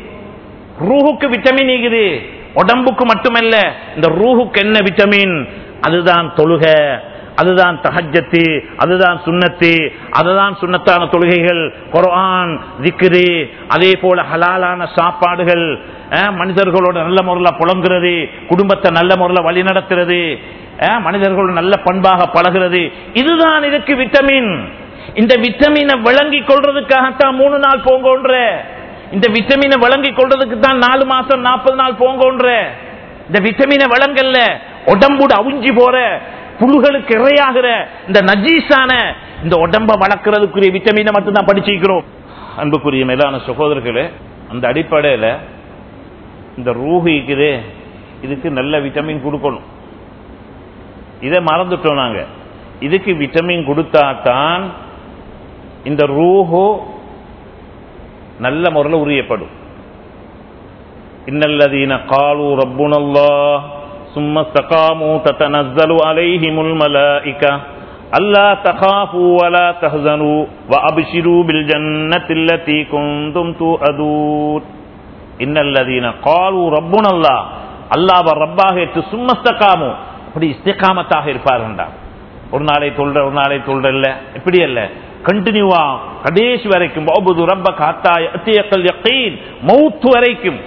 ரூஹுக்கு விட்டமின் இருக்குது உடம்புக்கு மட்டுமல்ல இந்த ரூஹுக்கு என்ன விட்டமின் அதுதான் தொழுக அதுதான் தஹஜத்து அதுதான் சுன்னத்து அதுதான் சுன்னத்தான தொழுகைகள் குர்ஆன் திக்ரு அதே போல ஹலாலான சாப்பாடுகள் அஹ், மனிதர்களோட நல்ல முறையில் புலங்குறது குடும்பத்தை நல்ல முறையில் வழி நடத்துறது அஹ், மனிதர்களோட நல்ல பண்பாக பழகிறது இதுதான் இதுக்கு விட்டமின் இந்த விட்டமினை விளங்கி கொள்றதுக்காகத்தான் மூணு நாள் போங்கன்ற இந்த விட்டமினை விளங்கி கொள்றதுக்கு தான் நாலு மாசம் நாற்பது நாள் போங்கன்ற இந்த விட்டமினை விளங்கல்ல உடம்புட அவிஞ்சி போற புழுகளுக்கு இரையாகிற இந்த நஜீஸான இந்த உடம்ப வளர்க்கறதுக்குரிய விட்டமினை மட்டும்தான் படிச்சிருக்கிறோம் அன்புக்குரிய மேலான சகோதரர்களே அந்த அடிப்படையில இந்த ரூஹு இருக்குது இதுக்கு நல்ல விட்டமின் கொடுக்கணும் இதை மறந்துட்டோம் நாங்க இதுக்கு விட்டமின் கொடுத்தா தான் இந்த ரூஹு நல்ல முறையில் உரியப்படும் இன்னல்லதீன காலு ரப்புனல்லாஹ் ثم استقاموا تتنزل عليهم الملائكة ألا تخافوا ولا تحزنوا وأبشروا بالجنة التي كنتم توعدون إن الذين قالوا ربنا الله அல்லாஹ் ரப்பாக ஏற்று சும்மஸ்தகாமு அப்படி இஸ்திகாமத்தாக இருப்பார்கள்டா ஒரு நாளை தொல்ற ஒரு நாளை தொல்ற இல்ல இப்படி அல்ல கண்டினியூவா கடைசி வரைக்கும் ஒபுது ரப்ப காத்தா யத்தியக்கல் யக்கீன் மௌத் வரைக்கும்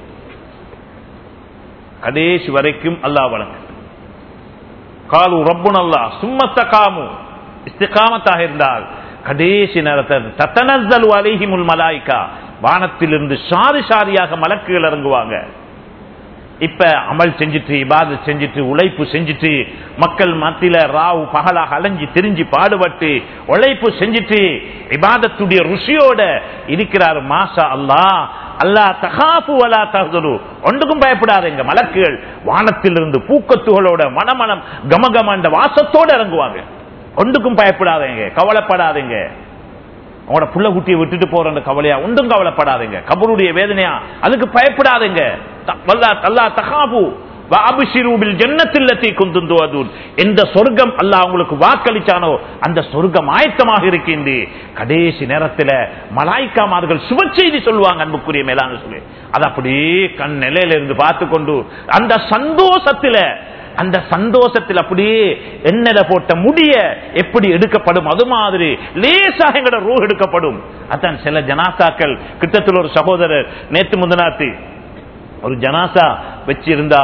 கடைசி வரைக்கும் அல்லாஹ் வழங்கு காலு ரப்புன் அல்லாஹ் சும்மத்தகாமு இஸ்திகாமத்தாக இருந்தால் கடைசி நேரத்தில் தத்தனஸ்தலு அலைஹிமுல் மலாய்க்கா வானத்திலிருந்து சாரி சாரியாக மலக்குகள் இறங்குவாங்க இப்ப அமல் செஞ்சுட்டு இபாதத் செஞ்சுட்டு உழைப்பு செஞ்சுட்டு மக்கள் மத்தியில ராவு பகலாக அலைஞ்சு திரிஞ்சு பாடுபட்டு உழைப்பு செஞ்சுட்டு இபாதத்துடைய ருசியோட இருக்கிறார் மாசா அல்லாஹ் அல்லாஹ் தகாப்பு வலா தகுது ஒன்றுக்கும் பயப்படாதீங்க மலக்குகள் வானத்திலிருந்து பூக்கத்துகளோட மனமனம் கமகமண்ட வாசத்தோட இறங்குவாங்க ஒன்றுக்கும் பயப்படாதீங்க கவலைப்படாதீங்க உங்களோட புள்ள குட்டியை விட்டுட்டு போற அந்த கவலையா ஒன்றும் கவலைப்படாதீங்க கபருடைய வேதனையா அதுக்கு பயப்படாதீங்க த- வல்லா- அல்லாஹ் தகாபு வஅப்ஷிரூபில் ஜன்னத்தில்லத்தி குந்துந்து அதுன் எந்த சொர்க்கம் அல்லாஹ் உங்களுக்கு வாக்களிச்சானோ அந்த சொர்க்கம் ஆயத்தமாக இருக்கின்ற கடைசி நேரத்தில் மலாய்க்காமார்கள் சுப செய்தி சொல்லுவாங்க அன்புக்குரிய மேலான சொல்லி அது அப்படியே கண் நிலையில இருந்து பார்த்து கொண்டு அந்த சந்தோஷத்துல அந்த சந்தோஷத்தில் அப்படியே எண்ணெய் போட்ட முடிய எப்படி எடுக்கப்படும் அது மாதிரி லேசாக எங்களோட ரூ எடுக்கப்படும் அதான் சில ஜனாசாக்கள் கிட்டத்தில் ஒரு சகோதரர் நேத்து முந்தனாத்து ஒரு ஜனாசா வச்சிருந்தா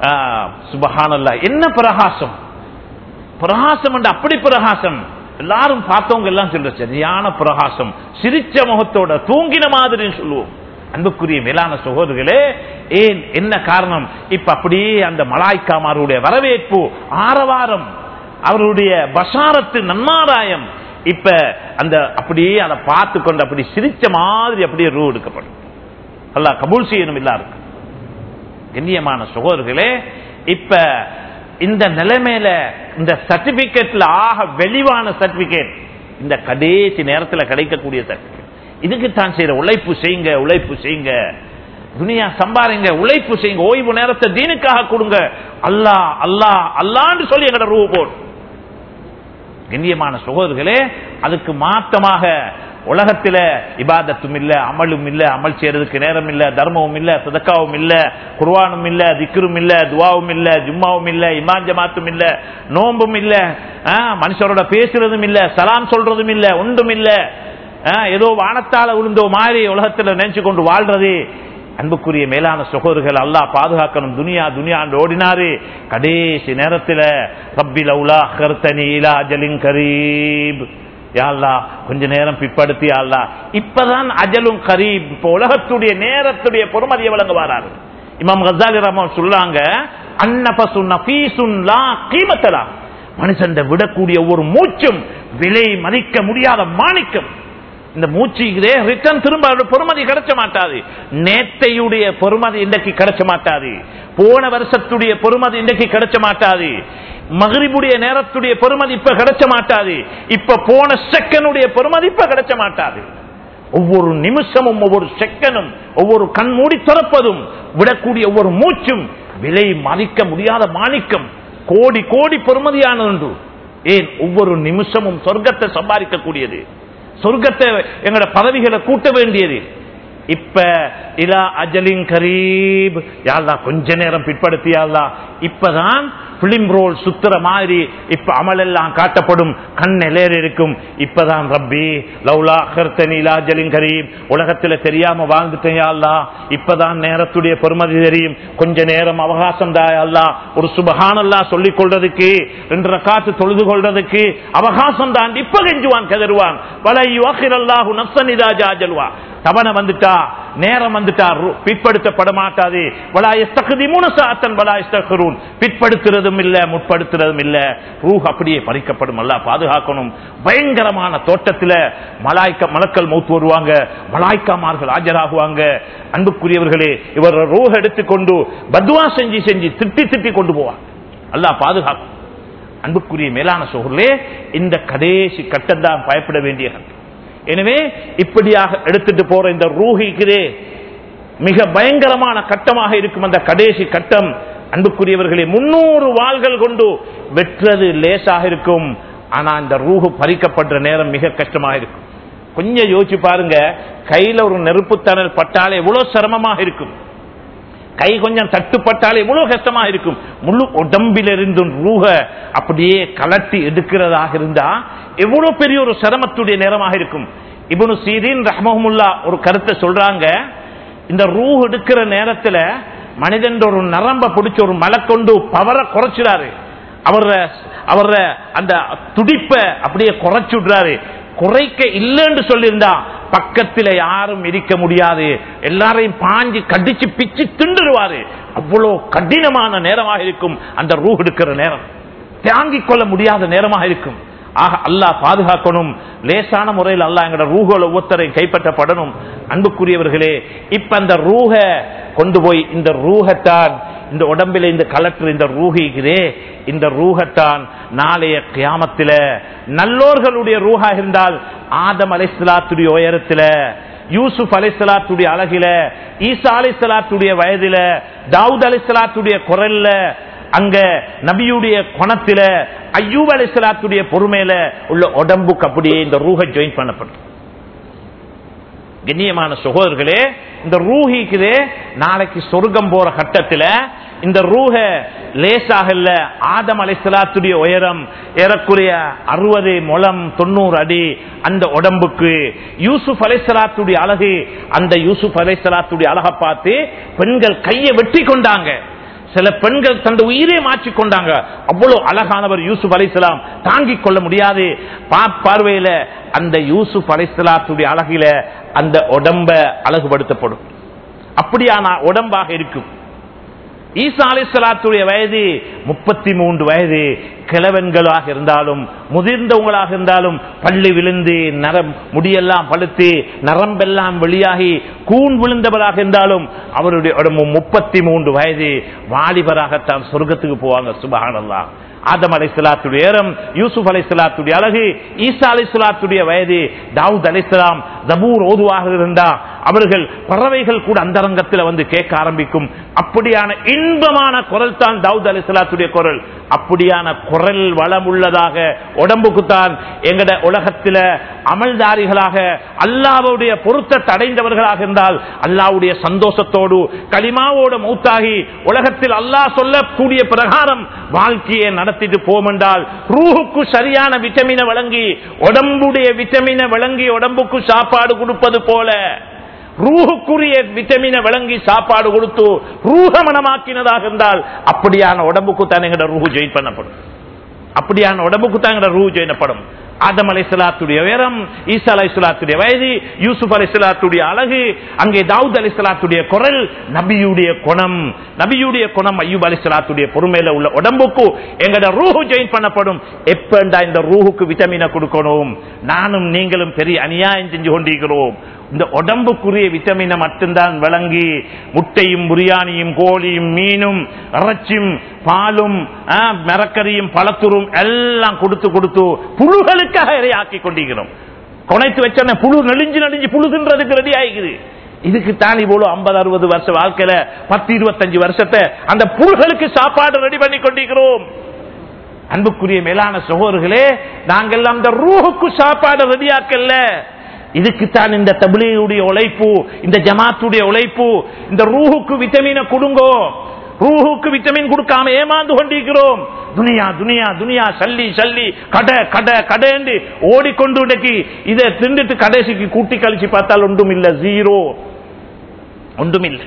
சுபஹானல்லா என்ன பிரகாசம் பிரகாசம் என்று அப்படி பிரகாசம் எல்லாரும் பார்த்தவங்க எல்லாம் சொல்ற சரியான பிரகாசம் சிரிச்ச முகத்தோட தூங்கின மாதிரி சொல்லுவோம் அன்புக்குரிய மேலான சகோதரர்களே ஏன் என்ன காரணம் இப்ப அப்படியே அந்த மலாய்க்காமாருடைய வரவேற்பு ஆரவாரம் அவருடைய பசாரத்து நன்மாராயம் இப்ப அந்த அப்படியே அதை பார்த்து கொண்டு அப்படி சிரிச்ச மாதிரி அப்படியே ரூ எடுக்கப்படும் அல்லாஹ் கபூல் செய்யணும் எல்லாருக்கும் கண்ணியமான சகோதரர்களே இப்ப இந்த நிலைமையில இந்த சர்டிபிகேட்ல ஆக வெளிவான சர்டிபிகேட் இந்த கடைசி நேரத்தில் கிடைக்கக்கூடிய சர்டிபிகேட் இதுக்கு தான் செய்யற உழைப்பு செய்யுங்க உழைப்பு செய்யுங்க துனியா சம்பாருங்க உழைப்பு செய்யுங்க ஓய்வு நேரத்தை தீனுக்காக கொடுங்க அல்லாஹ் அல்லாஹ் அல்லான்னு சொல்லி எங்கட ரூ போடு கண்ணியமான சகோதரர்களே அதுக்கு மாற்றமாக உலகத்தில இபாதத்தும் இல்ல அமலும் இல்ல அமல் செய்யறதுக்கு நேரம் இல்ல தர்மமும் இல்ல சதக்காவும் இல்ல குர்வானும் இல்ல திக்ரும் இல்ல துவாவும் இல்ல ஜும்மாவும் இல்ல இமான் ஜமாத்தும் இல்ல நோம்பும் இல்ல ஆ, மனுஷரோட பேசுறதும் இல்ல சலாம் சொல்றதும் இல்ல ஒன்றும் இல்ல ஆ, ஏதோ வானத்தால விழுந்தோ மாதிரி உலகத்துல நினைச்சு கொண்டு வாழ்றது அன்புக்குரிய மேலான சகோதரர்கள் அல்லாஹ் பாதுகாக்கணும் துனியா துனியாண்டு ஓடினாரு கடைசி நேரத்தில் ரப்பி லவுலா கர்த்தனி இலா அஜலின் கரீப் யா அல்லாஹ் கொஞ்ச நேரம் பிற்படுத்தி யா அல்லாஹ் இப்பதான் அஜலும் கரீப் இப்ப உலகத்துடைய நேரத்துடைய பொறுமதியை வழங்க வராரு இமாம் கசாலி ரஹ்மான் சொல்றாங்க அன்னபசு நபீசுன் லா கீமத்தலா மனுஷன் விடக்கூடிய ஒரு மூச்சும் விலை மதிக்க முடியாத மாணிக்கம் இந்த மூச்சுக்கிறே ரிட்டர்ன் திரும்ப அதோட பொறுமதி கிடைச்ச மாட்டாது நேத்தையுடைய பொறுமதி இன்றைக்கு கிடைச்ச மாட்டாது போன வருஷத்துடைய பொறுமதி இன்றைக்கு கிடைச்ச மாட்டாது மகிரிபுடைய நேரத்துடைய பொறுமதி இப்ப கிடைச்ச மாட்டாது இப்ப போன செகனுடைய பொறுமதி இப்ப கிடைச்ச மாட்டாது ஒவ்வொரு நிமிஷமும் ஒவ்வொரு செகனும் ஒவ்வொரு கண் மூடி திறப்பதும் விடக்கூடிய ஒவ்வொரு மூச்சும் விலை மதிக்க முடியாத மாணிக்கம் கோடி கோடி பொறுமதியானது ஒன்று ஏன் ஒவ்வொரு நிமிஷமும் சொர்க்கத்தை சம்பாதிக்கக்கூடியது சொர்க்கத்தை எங்களோட பதவிகளை கூட்ட வேண்டியது இப்ப இலா அஜலின் கரீப் யாழ்லா கொஞ்ச நேரம் பிற்படுத்தி யாழ்லா இப்பதான் பிலிம் ரோல் சுத்துற மாதிரி இப்ப அமலெல்லாம் காட்டப்படும் கண் நிலையர் இருக்கும் இப்பதான் ரப்பி லவ்லா கர்த்தனி இலா அஜலின் கரீப் உலகத்துல தெரியாம வாழ்ந்துட்டேன் யாழ்லா இப்பதான் நேரத்துடைய பெருமதி தெரியும் கொஞ்ச நேரம் அவகாசம் தான் அல்லா ஒரு சுபகானல்லா சொல்லிக் கொள்றதுக்கு ரெண்டு காத்து தொழுது கொள்றதுக்கு அவகாசம் தான் இப்ப கெஞ்சுவான் கதருவான் வலை யுவாஹிரல்லாஹு நப்சன் இதா ஜாஜல்வா தவணை வந்துட்டா நேரம் வந்துட்டா ரு- பிற்படுத்தப்பட மாட்டாது வலா எஸ்தகுதிமுன சாத்தன் வலா எஸ்தகுரூன் பிற்படுத்துறதும் இல்ல முற்படுத்துறதும் இல்ல ரூஹ் அப்படியே பறிக்கப்படும் அல்ல பாதுகாக்கணும் பயங்கரமான தோட்டத்துல மலாய்க்க மலக்கள் மௌத்து வருவாங்க மலாய்க்காமார்கள் ஆஜராகுவாங்க அன்புக்குரியவர்களே இவர் ரூஹ் எடுத்துக்கொண்டு பத்வா செஞ்சு செஞ்சு திட்டி திட்டி கொண்டு போவாங்க அல்லாஹ் பாதுகாக்கும் அன்புக்குரிய மேலான சோழர்களே இந்த கடைசி கட்டம் தான் பயப்பட வேண்டிய கட்டம் எனவே இப்படியாக எடுத்துட்டு போற இந்த ரூஹிக்கிறே மிக பயங்கரமான கட்டமாக இருக்கும் அந்த கடைசி கட்டம் அன்புக்குரியவர்களே முன்னூறு வாள்கள் கொண்டு வெற்றது லேசாக இருக்கும் ஆனா இந்த ரூஹு பறிக்கப்படுற நேரம் மிக கஷ்டமாக இருக்கும் கொஞ்சம் யோசிச்சு பாருங்க கையில ஒரு நெருப்புத்தணல் பட்டாலே எவ்வளவு சிரமமாக இருக்கும் கை கொஞ்சம் தட்டுப்பட்டாலே எவ்வளவு கஷ்டமா இருக்கும் முழு உடம்பிலிருந்தும் ரூஹ அப்படியே கலட்டி எடுக்கிறதாக இருந்தா எவ்வளவு பெரிய ஒரு சிரமத்துடைய நேரமாக இருக்கும் இபனு சீரின் ரஹ்மஹமுல்லா ஒரு கருத்தை சொல்றாங்க இந்த ரூஹ் எடுக்கிற நேரத்துல மனிதன் ஒரு நரம்ப பிடிச்ச ஒரு மலை கொண்டு பவரை குறைச்சிடாரு அவர அவர அந்த துடிப்பை அப்படியே குறைச்சு விடுறாரு குறைக்க இல்லைன்னு சொல்லியிருந்தா பக்கத்துல யாரும் இருக்க முடியாது எல்லாரையும் பாஞ்சு கடிச்சு பிச்சு திண்டுருவாரு அவ்வளவு கடினமான நேரமாக இருக்கும் அந்த ரூ எடுக்கிற நேரம் தாங்கிக் கொள்ள முடியாத நேரமாக இருக்கும் ஆக அல்லாஹ் பாதுகாக்கணும் லேசான முறையில் அல்லாஹ் எங்கட ரூஹோல ஒவ்வொருத்தரை கைப்பற்றப்படணும் அன்புக்குரியவர்களே இப்ப அந்த ரூஹ கொண்டு போய் இந்த ரூஹத்தான் இந்த உடம்பில இந்த கலெக்டர் இந்த ரூஹிக்கிறே இந்த ரூஹத்தான் நாளைய கியாமத்தில நல்லோர்களுடைய ரூஹா இருந்தால் ஆதம் அலைசலாத்துடைய உயரத்துல யூசுப் அலைசலாத்துடைய அழகில ஈசா அலைசலாத்துடைய வயதில தாவூத் அலைசலாத்துடைய குரல்ல அங்க நபியுடைய குணத்தில ஐயூப் அலைசலாத்துடைய பொறுமையில உள்ள உடம்புக்கு அப்படியே இந்த ரூஹ ஜாயின் பண்ணப்படும் கண்ணியமான சகோதரர்களே இந்த ரூஹிக்குதே நாளைக்கு சொர்க்கம் போற கட்டத்துல இந்த ரூஹ லேசாக இல்ல ஆதம் அலைசலாத்துடைய உயரம் ஏறக்குறைய அறுபது முழம் தொண்ணூறு அடி அந்த உடம்புக்கு யூசுப் அலைசலாத்துடைய அழகு அந்த யூசுப் அலைசலாத்துடைய அழகை பார்த்து பெண்கள் கையை வெட்டி கொண்டாங்க சில பெண்கள் தந்த உயிரை மாற்றிக் கொண்டாங்க அவ்வளவு அழகானவர் யூசுப் அலைசலாம் தாங்கிக் கொள்ள முடியாது பார்வையில அந்த யூசுப் அலைசலாத்துடைய அழகில அந்த உடம்ப அழகுபடுத்தப்படும் அப்படியான உடம்பாக இருக்கும் ஈசா அலிசலாத்துடைய வயது முப்பத்தி மூன்று வயது கிழவன்களாக இருந்தாலும் முதிர்ந்தவங்களாக இருந்தாலும் பள்ளி விழுந்து நரம் முடியெல்லாம் பழுத்து நரம்பெல்லாம் வெளியாகி கூன் விழுந்தவராக இருந்தாலும் அவருடைய உடம்பு முப்பத்தி மூன்று வயது வாலிபராகத்தான் சொர்க்கத்துக்கு போவாங்க சுபகானல்லா ஆதம் அலை சலாத்துடைய ஏரம் யூசுப் அலை சலாத்துடைய அழகு ஈசா அலை சலாத்துடைய வயது தாவூத் அலிஸ்லாம் ஜபூர் ஓதுவாக இருந்தா அவர்கள் பறவைகள் கூட அந்த ரங்கத்தில் வந்து கேட்க ஆரம்பிக்கும் அப்படியான இன்பமான குரல் தான் தாவூத் அலி சலாத்துடைய குரல் அப்படியான குரல் வளம் உள்ளதாக உடம்புக்குத்தான் எங்கட உலகத்தில அமல்தாரிகளாக அல்லாவுடைய பொருத்தத்தை அடைந்தவர்களாக இருந்தால் அல்லாவுடைய சந்தோஷத்தோடு களிமாவோடு மூத்தாகி உலகத்தில் அல்லாஹ் சொல்லக்கூடிய பிரகாரம் வாழ்க்கையை நடத்திட்டு போம் என்றால் ரூஹுக்கு சரியான விட்டமினை வழங்கி உடம்புடைய விட்டமினை வழங்கி உடம்புக்கு சாப்பாடு கொடுப்பது போல ரூஹுக்குரிய விட்டமினை வழங்கி சாப்பாடு கொடுத்து ரூஹமனமாக்கினதாக இருந்தால் அப்படியான உடம்புக்கு தான் எங்கட ரூஹு ஜெயின் பண்ணப்படும் அப்படியான உடம்புக்கு தான் எங்கட ரூஹு ஜெயினப்படும் ஆதம் அலை சலாத்துடைய உயரம் ஈசா அலை சலாத்துடைய வயது யூசுப் அலை சலாத்துடைய அழகு அங்கே தாவூத் அலை சலாத்துடைய குரல் நபியுடைய குணம் நபியுடைய குணம் ஐயூப் அலை சலாத்துடைய பொறுமையில உள்ள உடம்புக்கு எங்கட ரூஹு ஜெயின் பண்ணப்படும் எப்பண்டா இந்த ரூஹுக்கு விட்டமினை கொடுக்கணும் நானும் நீங்களும் பெரிய அநியாயம் செஞ்சு கொண்டிருக்கிறோம் இந்த உடம்புக்குரிய விட்டமினை மட்டும்தான் வழங்கி முட்டையும் பிரியாணியும் கோழியும் மீனும் இறைச்சியும் பாலும் மரக்கறியும் பழத்துரும் எல்லாம் கொடுத்து கொடுத்து புழுகளுக்காக இறையாக்கி கொண்டிருக்கிறோம் குணைத்து வச்ச புழு நெளிஞ்சு நெளிஞ்சு புழுதுன்றதுக்கு ரெடி ஆகிக்குது இதுக்கு தான் இவ்வளவு ஐம்பது அறுபது வருஷ வாழ்க்கையில பத்து இருபத்தஞ்சு வருஷத்தை அந்த புழுகளுக்கு சாப்பாடு ரெடி பண்ணி கொண்டிருக்கிறோம் அன்புக்குரிய மேலான சகோதரர்களே நாங்கள் அந்த ரூஹுக்கு சாப்பாடு ரெடியாக்கல்ல இதுக்குத்தான் இந்த தபிலியுடைய உழைப்பு இந்த ஜமாத்துடைய உழைப்பு இந்த ரூஹுக்கு விட்டமினை கொடுங்கோ ரூஹுக்கு விட்டமின் கொடுக்காம ஏமாந்து கொண்டிருக்கிறோம் துனியா துனியா துனியா சல்லி சல்லி கடை கடை கடைன்னு ஓடிக்கொண்டு இன்னைக்கு இதை திண்டுட்டு கடைசிக்கு கூட்டி கழிச்சு பார்த்தால் ஒன்றும் இல்லை ஜீரோ ஒன்றும் இல்லை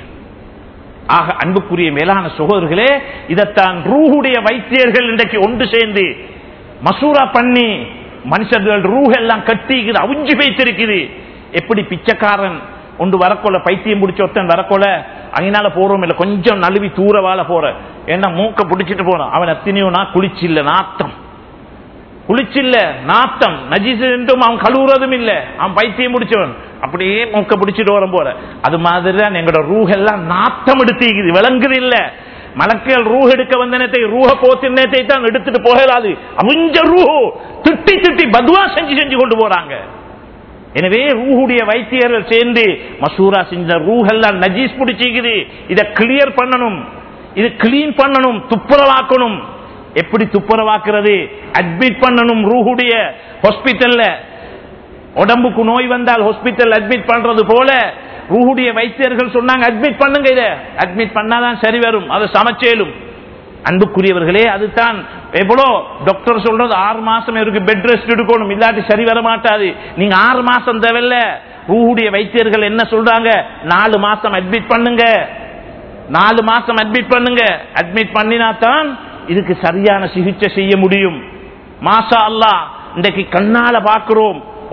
ஆக அன்புக்குரிய மேலான சகோதரர்களே இதைத்தான் ரூஹுடைய வைத்தியர்கள் இன்றைக்கு ஒன்று சேர்ந்து மசூரா பண்ணி மனுஷர்கள் ரூஹ் எல்லாம் கட்டிக்குது அவிஞ்சு வைத்திருக்குது எப்படி பிச்சைக்காரன் ஒன்று வரக்கொள்ள பைத்தியம் பிடிச்ச ஒருத்தன் வரக்கொள்ள அங்கனால போறோம் இல்ல கொஞ்சம் நழுவி தூர வாழ போற ஏன்னா மூக்க பிடிச்சிட்டு போனான் அவன் எத்தனையோ நான் குளிச்சில்ல நாத்தம் குளிச்சில்ல நாத்தம் நஜிஸ் என்றும் அவன் கழுவுறதும் இல்ல அவன் பைத்தியம் முடிச்சவன் அப்படியே மூக்க பிடிச்சிட்டு வரும் போற அது மாதிரி தான் எங்களோட ரூஹ் எல்லாம் நாத்தம் எடுத்திக்குது விளங்குது இல்ல மலக்கள் ரூஹ் எடுக்க வந்த நேரத்தை ரூஹ போத்து நேரத்தை தான் எடுத்துட்டு போகலாது அவங்க ரூஹோ திட்டி திட்டி பத்வா செஞ்சு செஞ்சு கொண்டு போறாங்க எனவே ரூஹுடைய வைத்தியர்கள் சேர்ந்து மசூரா செஞ்ச ரூஹெல்லாம் நஜீஸ் பிடிச்சிக்குது இதை கிளியர் பண்ணணும் இது கிளீன் பண்ணணும் துப்புரவாக்கணும் எப்படி துப்புரவாக்குறது அட்மிட் பண்ணணும் ரூஹுடைய ஹாஸ்பிட்டல்ல உடம்புக்கு நோய் வந்தால் ஹாஸ்பிட்டல் அட்மிட் பண்றது போல ரூஹுடைய வைத்தியர்கள் சொன்னாங்க அட்மிட் பண்ணுங்க இதை அட்மிட் பண்ணாதான் சரி வரும் அதை சமைச்சேலும் அன்புக்குரியவர்களே அதுதான் எவ்வளோ டாக்டர் சொல்றது ஆறு மாசம் இவருக்கு பெட் ரெஸ்ட் எடுக்கணும் இல்லாட்டி சரி வர மாட்டாது நீங்க ஆறு மாசம் தேவையில்ல ரூஹுடைய வைத்தியர்கள் என்ன சொல்றாங்க நாலு மாசம் அட்மிட் பண்ணுங்க நாலு மாசம் அட்மிட் பண்ணுங்க அட்மிட் பண்ணினா தான் இதுக்கு சரியான சிகிச்சை செய்ய முடியும் மாசா அல்லா இன்றைக்கு கண்ணால பாக்குறோம்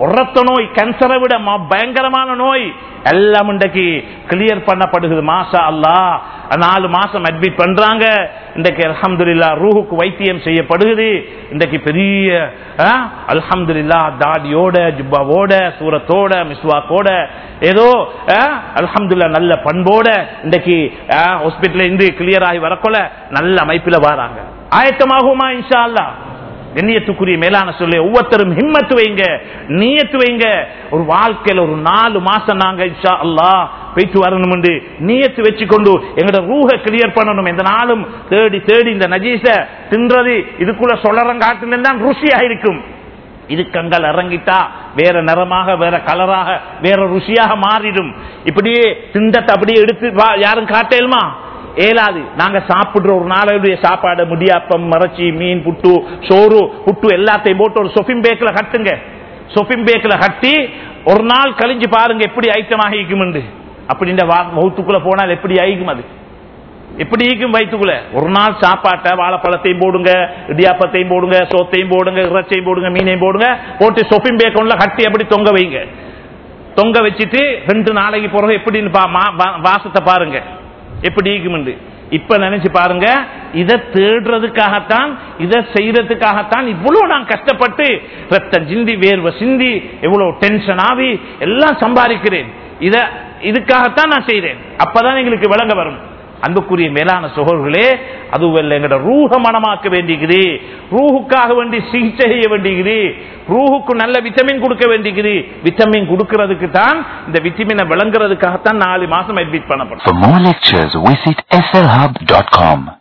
உரத்த நோய் கேன்சரை விட ம- பயங்கரமான நோய் எல்லாம் இன்றைக்கு கிளியர் பண்ணப்படுகிறது மாசா அல்லா நாலு மாசம் அட்மிட் பண்றாங்க இன்றைக்கு அல்ஹம்துலில்லா ரூஹுக்கு வைத்தியம் செய்யப்படுகிறது இன்றைக்கு பெரிய அல்ஹம்துலில்லா தாடியோட ஜுப்பாவோட சூரத்தோட மிஸ்வாக்கோட ஏதோ அல்ஹம்துல்லா நல்ல பண்போட இன்றைக்கு ஹாஸ்பிட்டல் இருந்து கிளியர் ஆகி வரக்கொள்ள நல்ல அமைப்பில் வராங்க ஆயத்தமாகுமா இன்ஷா அல்லாஹ் கண்ணியத்துக்குரிய மேலான சொல்லி ஒவ்வொருத்தரும் ஹிம்மத்து வைங்க நீயத்து வைங்க ஒரு வாழ்க்கையில ஒரு நாலு மாசம் நாங்க இன்ஷா அல்லாஹ் போயிட்டு வரணும் என்று நீயத்து வச்சுக்கொண்டு எங்களோட ரூஹ கிளியர் பண்ணணும் எந்த நாளும் தேடி தேடி இந்த நஜீச தின்றது இதுக்குள்ள சொலரங்காட்டில் தான் ருசியா இருக்கும் இது கங்கள் இறங்கிட்டா வேற நிறமாக வேற கலராக வேற ருசியாக மாறிடும் இப்படியே திண்டத்தை அப்படியே எடுத்து வா- யாரும் காட்டேலுமா ஏலாது நாங்க சாப்பிடுற ஒரு நாளையுடைய சாப்பாடு முடியாப்பம் மறைச்சி மீன் புட்டு சோறு புட்டு எல்லாத்தையும் போட்டு ஒரு சொஃபின் பேக்கில் கட்டுங்க சொஃபின் பேக்கில் கட்டி ஒரு நாள் கழிஞ்சு பாருங்க எப்படி ஐட்டம் ஆகிக்கும் அப்படி இந்த வகுத்துக்குள்ள போனால் எப்படி ஆகிக்கும் அது எப்படி ஈக்கும் வயிற்றுக்குள்ள ஒரு நாள் சாப்பாட்டை வாழைப்பழத்தையும் போடுங்க இடியாப்பத்தையும் போடுங்க சோத்தையும் போடுங்க இறைச்சையும் போடுங்க மீனையும் போடுங்க போட்டு சொப்பிங் பேக்கோன்ல கட்டி அப்படி தொங்க வைங்க தொங்க வச்சுட்டு ரெண்டு நாளைக்கு பிறகு எப்படின்னு பா- மா- வா- வாசத்தை பாருங்க எப்படி ஈக்குமெண்டு இப்ப நினைச்சு பாருங்க இதை தேடுறதுக்காகத்தான் இதை செய்யறதுக்காகத்தான் இவ்வளவு நான் கஷ்டப்பட்டு ரத்தம் சிந்தி வேர்வை சிந்தி எவ்வளவு டென்ஷன் ஆகி எல்லாம் சம்பாதிக்கிறேன் இத இதுக்காகத்தான் நான் செய்றேன் அப்பதான் எங்களுக்கு விளங்க வரும் அன்புக்குரிய மேலான சகோதரர்களே அதுவல்ல எங்கட ரூஹ மனமாக்க வேண்டியது ரூஹுக்காக வேண்டி சிகிச்சை செய்ய வேண்டியது ரூஹுக்கு நல்ல விட்டமின் கொடுக்க வேண்டியது விட்டமின் கொடுக்கிறதுக்கு தான் இந்த விட்டமினை விளங்குறதுக்காகத்தான் நாலு மாசம் அட்மிட் பண்ணப்படும் For more lectures, visit slhub.com.